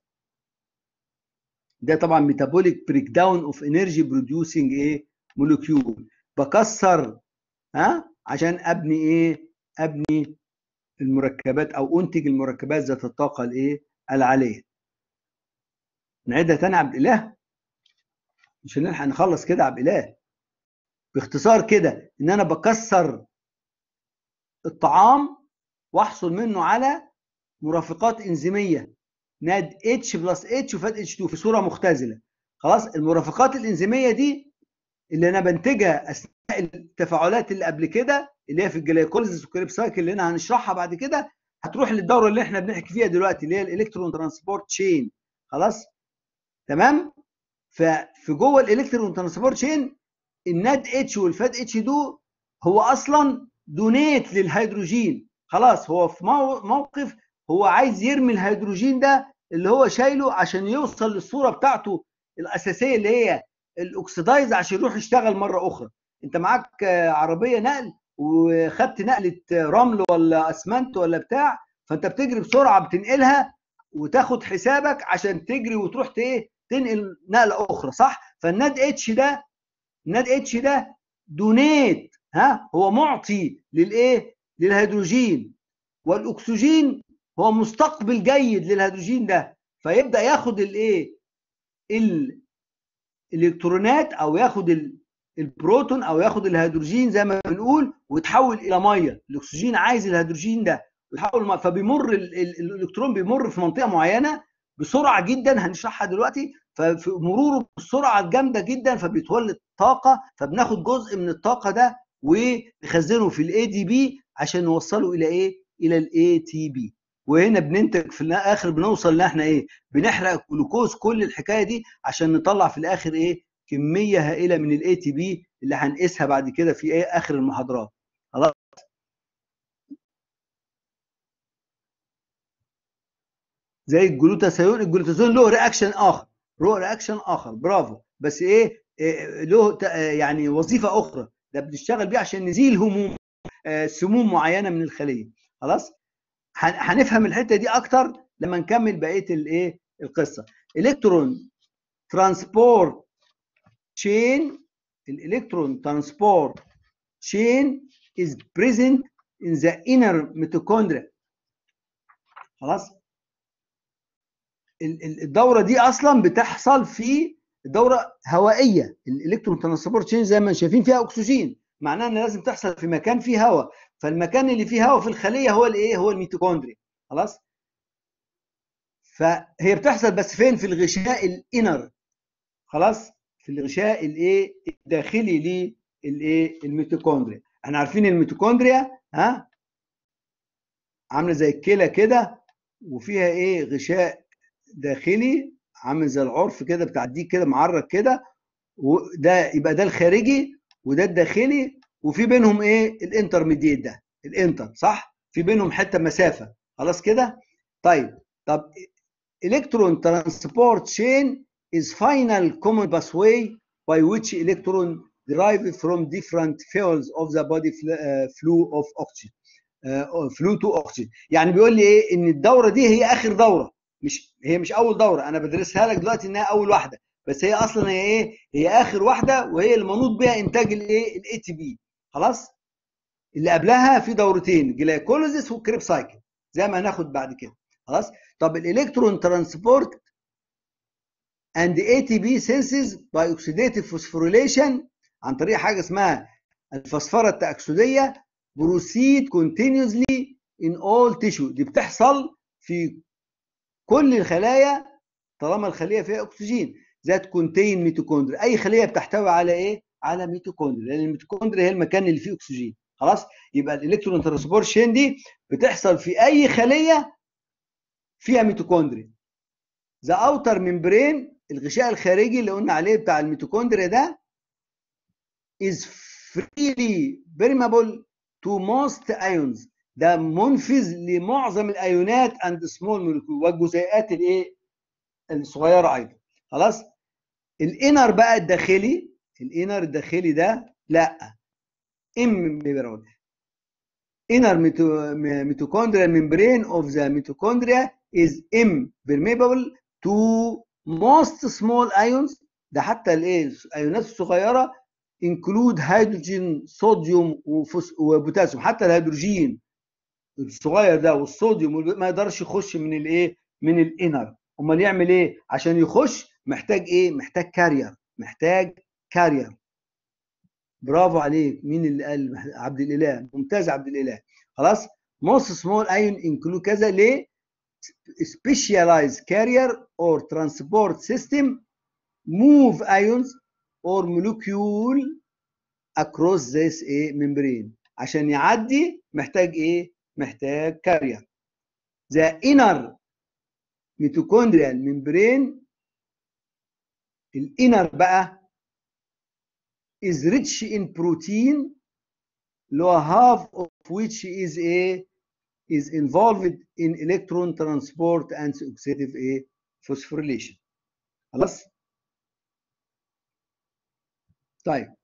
A: ده طبعا ميتابوليك بريك داون اوف انرجي بروديوسنج ايه مولكيول بكسر ها عشان ابني ايه ابني المركبات او انتج المركبات ذات الطاقه الايه العاليه نعيدها تاني عبد الاله مش هنلحق نخلص كده عبد الاله باختصار كده ان انا بكسر الطعام واحصل منه على مرافقات انزيميه ناد اتش بلس اتش وفات اتش 2 في صوره مختزله خلاص المرافقات الانزيميه دي اللي انا بنتجها اثناء التفاعلات اللي قبل كده اللي هي في الجلايكوليزيس والكريب سايكل اللي انا هنشرحها بعد كده هتروح للدوره اللي احنا بنحكي فيها دلوقتي اللي هي الالكترون ترانسبورت تشين خلاص تمام ففي جوه الالكترون ترانسبورت تشين الناد اتش والفاد اتش دو هو اصلا دونيت للهيدروجين خلاص هو في موقف هو عايز يرمي الهيدروجين ده اللي هو شايله عشان يوصل للصوره بتاعته الاساسيه اللي هي الاكسدايز عشان يروح يشتغل مره اخرى انت معاك عربيه نقل وخدت نقله رمل ولا اسمنت ولا بتاع فانت بتجري بسرعه بتنقلها وتاخد حسابك عشان تجري وتروح ايه تنقل نقله اخرى صح فالناد اتش ده الناد اتش ده دونيت ها هو معطي للايه للهيدروجين والاكسجين هو مستقبل جيد للهيدروجين ده فيبدا ياخد الايه الالكترونات او ياخد البروتون او ياخد الهيدروجين زي ما بنقول ويتحول الى ميه الاكسجين عايز الهيدروجين ده يتحول فبيمر الالكترون بيمر في منطقه معينه بسرعه جدا هنشرحها دلوقتي ففي مروره بسرعه الجامده جدا فبيتولد طاقه فبناخد جزء من الطاقه ده ونخزنه في الاي دي بي عشان نوصله الى ايه؟ الى الاي تي بي وهنا بننتج في الاخر بنوصل ان احنا ايه؟ بنحرق جلوكوز كل الحكايه دي عشان نطلع في الاخر ايه؟ كميه هائله من الاي تي بي اللي هنقيسها بعد كده في ايه اخر المحاضرات خلاص زي الجلوتاثيون الجلوتاثيون له رياكشن اخر له رياكشن اخر برافو بس ايه, إيه له يعني وظيفه اخرى ده بنشتغل بيه عشان نزيل هموم سموم معينه من الخليه خلاص هنفهم الحته دي اكتر لما نكمل بقيه الايه القصه الكترون ترانسبورت chain الالكترون ترانسبورت chain is present in the inner mitochondria خلاص الدوره دي اصلا بتحصل في دوره هوائيه الالكترون ترانسبورت chain زي ما شايفين فيها اكسجين معناها ان لازم تحصل في مكان فيه هواء فالمكان اللي فيه هواء في الخليه هو الايه هو الميتوكوندريا خلاص فهي بتحصل بس فين في الغشاء الانر خلاص في الغشاء الايه الداخلي للايه الميتوكوندريا احنا عارفين الميتوكوندريا ها عامله زي الكلى كده وفيها ايه غشاء داخلي عامل زي العرف كده بتاع الديك كده معرج كده وده يبقى ده الخارجي وده الداخلي وفي بينهم ايه الانترميديت ده الانتر صح في بينهم حته مسافه خلاص كده طيب طب electron transport chain is final common pathway by which electron derive from different fields of the body flow of oxygen uh, flow to oxygen يعني بيقول لي ايه ان الدوره دي هي اخر دوره مش هي مش اول دوره انا بدرسها لك دلوقتي انها اول واحده بس هي اصلا هي ايه هي اخر واحده وهي المنوط بها انتاج الايه الاي تي بي خلاص اللي قبلها في دورتين جلايكوليزيس وكريب سايكل زي ما هناخد بعد كده خلاص طب الالكترون ترانسبورت and ATP senses by oxidative phosphorylation عن طريق حاجه اسمها الفسفره التاكسديه proceed continuously in all tissue دي بتحصل في كل الخلايا طالما الخليه فيها اكسجين ذات كونتين ميتوكوندريا اي خليه بتحتوي على ايه على ميتوكوندريا لان الميتوكوندريا هي المكان اللي فيه اكسجين خلاص يبقى الالكترون ترانسبورشن دي بتحصل في اي خليه فيها ميتوكوندريا ذا اوتر ممبرين الغشاء الخارجي اللي قلنا عليه بتاع الميتوكوندريا ده is freely permeable to most ions ده منفذ لمعظم الايونات اند سمول مولكيول والجزيئات الايه الصغيره ايضا خلاص الانر بقى الداخلي الانر الداخلي ده لا ام بيبرون inner mitochondrial membrane of the mitochondria is impermeable to most small ions ده حتى الايه الايونات الصغيره include هيدروجين صوديوم وبوتاسيوم حتى الهيدروجين الصغير ده والصوديوم ما يقدرش يخش من الايه من الانر امال يعمل ايه عشان يخش محتاج ايه محتاج كارير محتاج كارير برافو عليك مين اللي قال عبد الاله ممتاز عبد الاله خلاص most small ion include كذا ليه specialized carrier or transport system move ions or molecule across this ايه membrane عشان يعدي محتاج ايه محتاج كارير the inner mitochondrial membrane الانر بقى is rich in protein اللي هو half of which is a is involved in electron transport and oxidative a phosphorylation خلاص طيب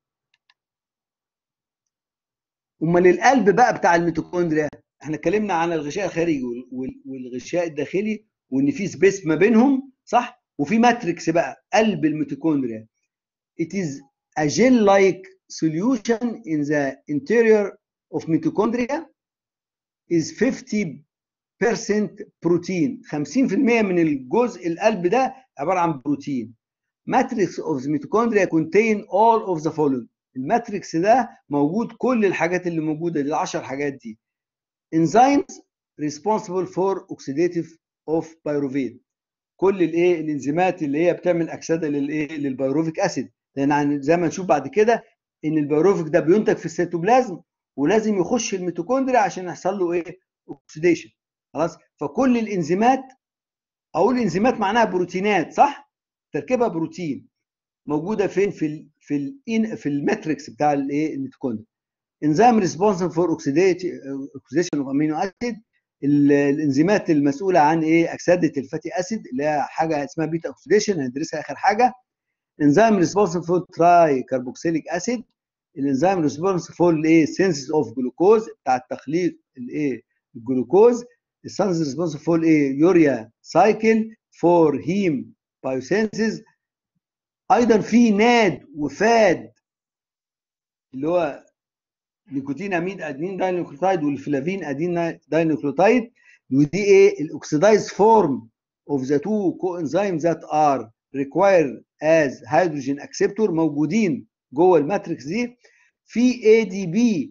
A: امال القلب بقى بتاع الميتوكوندريا احنا اتكلمنا عن الغشاء الخارجي والغشاء الداخلي وان في سبيس ما بينهم صح وفي ماتريكس بقى قلب الميتوكوندريا it is a gel-like solution in the interior of mitochondria is 50% بروتين 50% من الجزء القلب ده عباره عن بروتين matrix of the mitochondria contain all of the following الماتريكس ده موجود كل الحاجات اللي موجوده دي العشر حاجات دي enzymes responsible for oxidative of pyruvate كل الايه الانزيمات اللي هي بتعمل اكسده للايه للبيروفيك اسيد لان زي ما نشوف بعد كده ان البيروفيك ده بينتج في السيتوبلازم ولازم يخش الميتوكوندريا عشان يحصل له ايه اوكسيديشن خلاص فكل الانزيمات او الانزيمات معناها بروتينات صح تركيبها بروتين موجوده فين في ال في ال في الماتريكس بتاع الايه الميتوكوندريا انزيم ريسبونسبل فور اوكسيديشن اوف امينو اسيد الانزيمات المسؤوله عن ايه اكسده الفاتي اسيد اللي هي حاجه اسمها بيتا اوكسيديشن هندرسها اخر حاجه انزيم ريسبونسبل فور تراي كربوكسيليك اسيد الانزيم ريسبونسبل فور الايه سينسز اوف جلوكوز بتاع التخليط الايه الجلوكوز السانز ريسبونسبل فور ايه يوريا سايكل فور هيم بايوسينسز ايضا في ناد وفاد اللي هو نيكوتين اميد ادين داينوكلوتايد والفلافين ادين داينوكلوتايد ودي ايه الاكسيدايز فورم اوف ذا تو كو انزيم ذات ار ريكواير از هيدروجين اكسبتور موجودين جوه الماتريكس دي في اي دي بي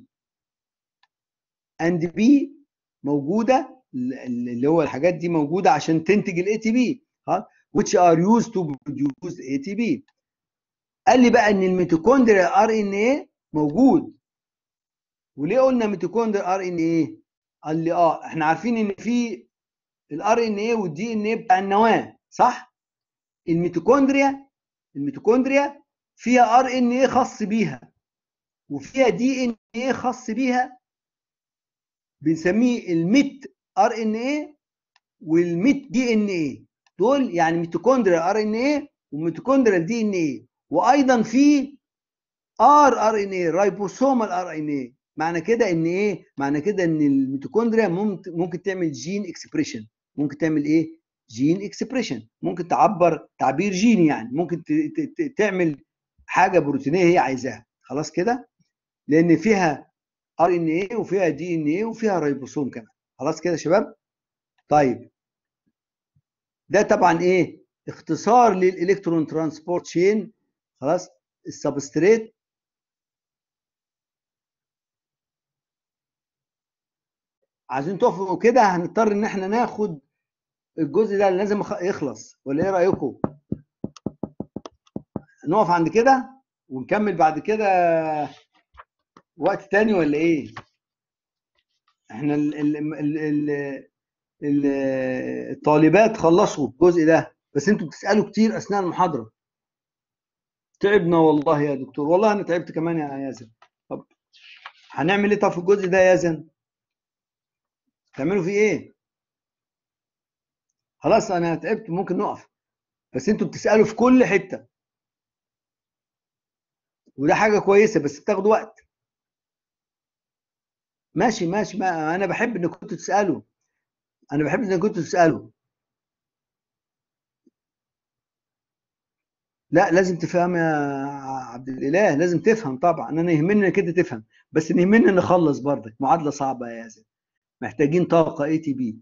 A: اند بي موجوده اللي هو الحاجات دي موجوده عشان تنتج الاي تي بي ها which are used to produce ATP قال لي بقى ان الميتوكوندريا ار ان ايه موجود وليه قلنا ميتوكوندريا ار ان ايه قال لي اه احنا عارفين ان في الار ان ايه والدي ان ايه بتاع النواه صح الميتوكوندريا الميتوكوندريا فيها ار ان ايه خاص بيها وفيها دي ان ايه خاص بيها بنسميه الميت ار ان ايه والميت دي ان ايه دول يعني ميتوكوندريا ار ان ايه وميتوكوندريا دي ان ايه وايضا في ار ار ان ايه رايبوسومال ار ان ايه معنى كده ان ايه معنى كده ان الميتوكوندريا ممكن تعمل جين اكسبريشن ممكن تعمل ايه جين اكسبريشن ممكن تعبر تعبير جيني يعني ممكن تعمل حاجه بروتينيه هي عايزاها خلاص كده لان فيها ار ان ايه وفيها دي ان ايه وفيها رايبوسوم كمان خلاص كده يا شباب طيب ده طبعا ايه اختصار للالكترون ترانسبورت شين خلاص السبستريت عايزين تقفوا كده هنضطر ان احنا ناخد الجزء ده لازم يخلص ولا ايه رايكم نقف عند كده ونكمل بعد كده وقت تاني ولا ايه احنا ال ال ال ال الطالبات خلصوا الجزء ده بس انتوا بتسالوا كتير اثناء المحاضره تعبنا والله يا دكتور والله انا تعبت كمان يا ياسن طب هنعمل ايه طب في الجزء ده يا ياسن تعملوا فيه ايه خلاص انا تعبت ممكن نقف بس انتوا بتسالوا في كل حته وده حاجه كويسه بس بتاخد وقت ماشي ماشي ما انا بحب ان كنتوا تسالوا انا بحب ان كنتوا تسالوا لا لازم تفهم يا عبد الاله لازم تفهم طبعا انا يهمني انك انت تفهم بس يهمني نخلص برضك معادله صعبه يا ياسر محتاجين طاقه اي تي بي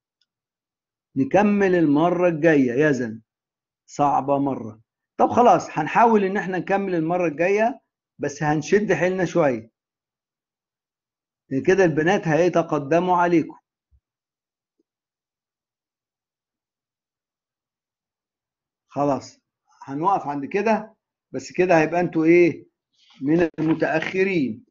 A: نكمل المره الجايه يا زن صعبه مره طب خلاص هنحاول ان احنا نكمل المره الجايه بس هنشد حيلنا شويه كده البنات هيتقدموا عليكم خلاص هنوقف عند كده بس كده هيبقى انتوا ايه من المتاخرين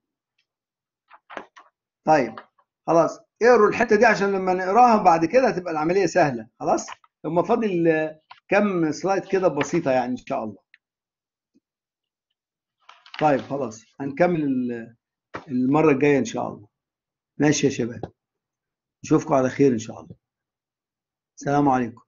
A: طيب خلاص اقروا الحته دي عشان لما نقراها بعد كده هتبقى العمليه سهله خلاص ثم فاضل كم سلايد كده بسيطه يعني ان شاء الله طيب خلاص هنكمل المره الجايه ان شاء الله ماشي يا شباب نشوفكم على خير ان شاء الله السلام عليكم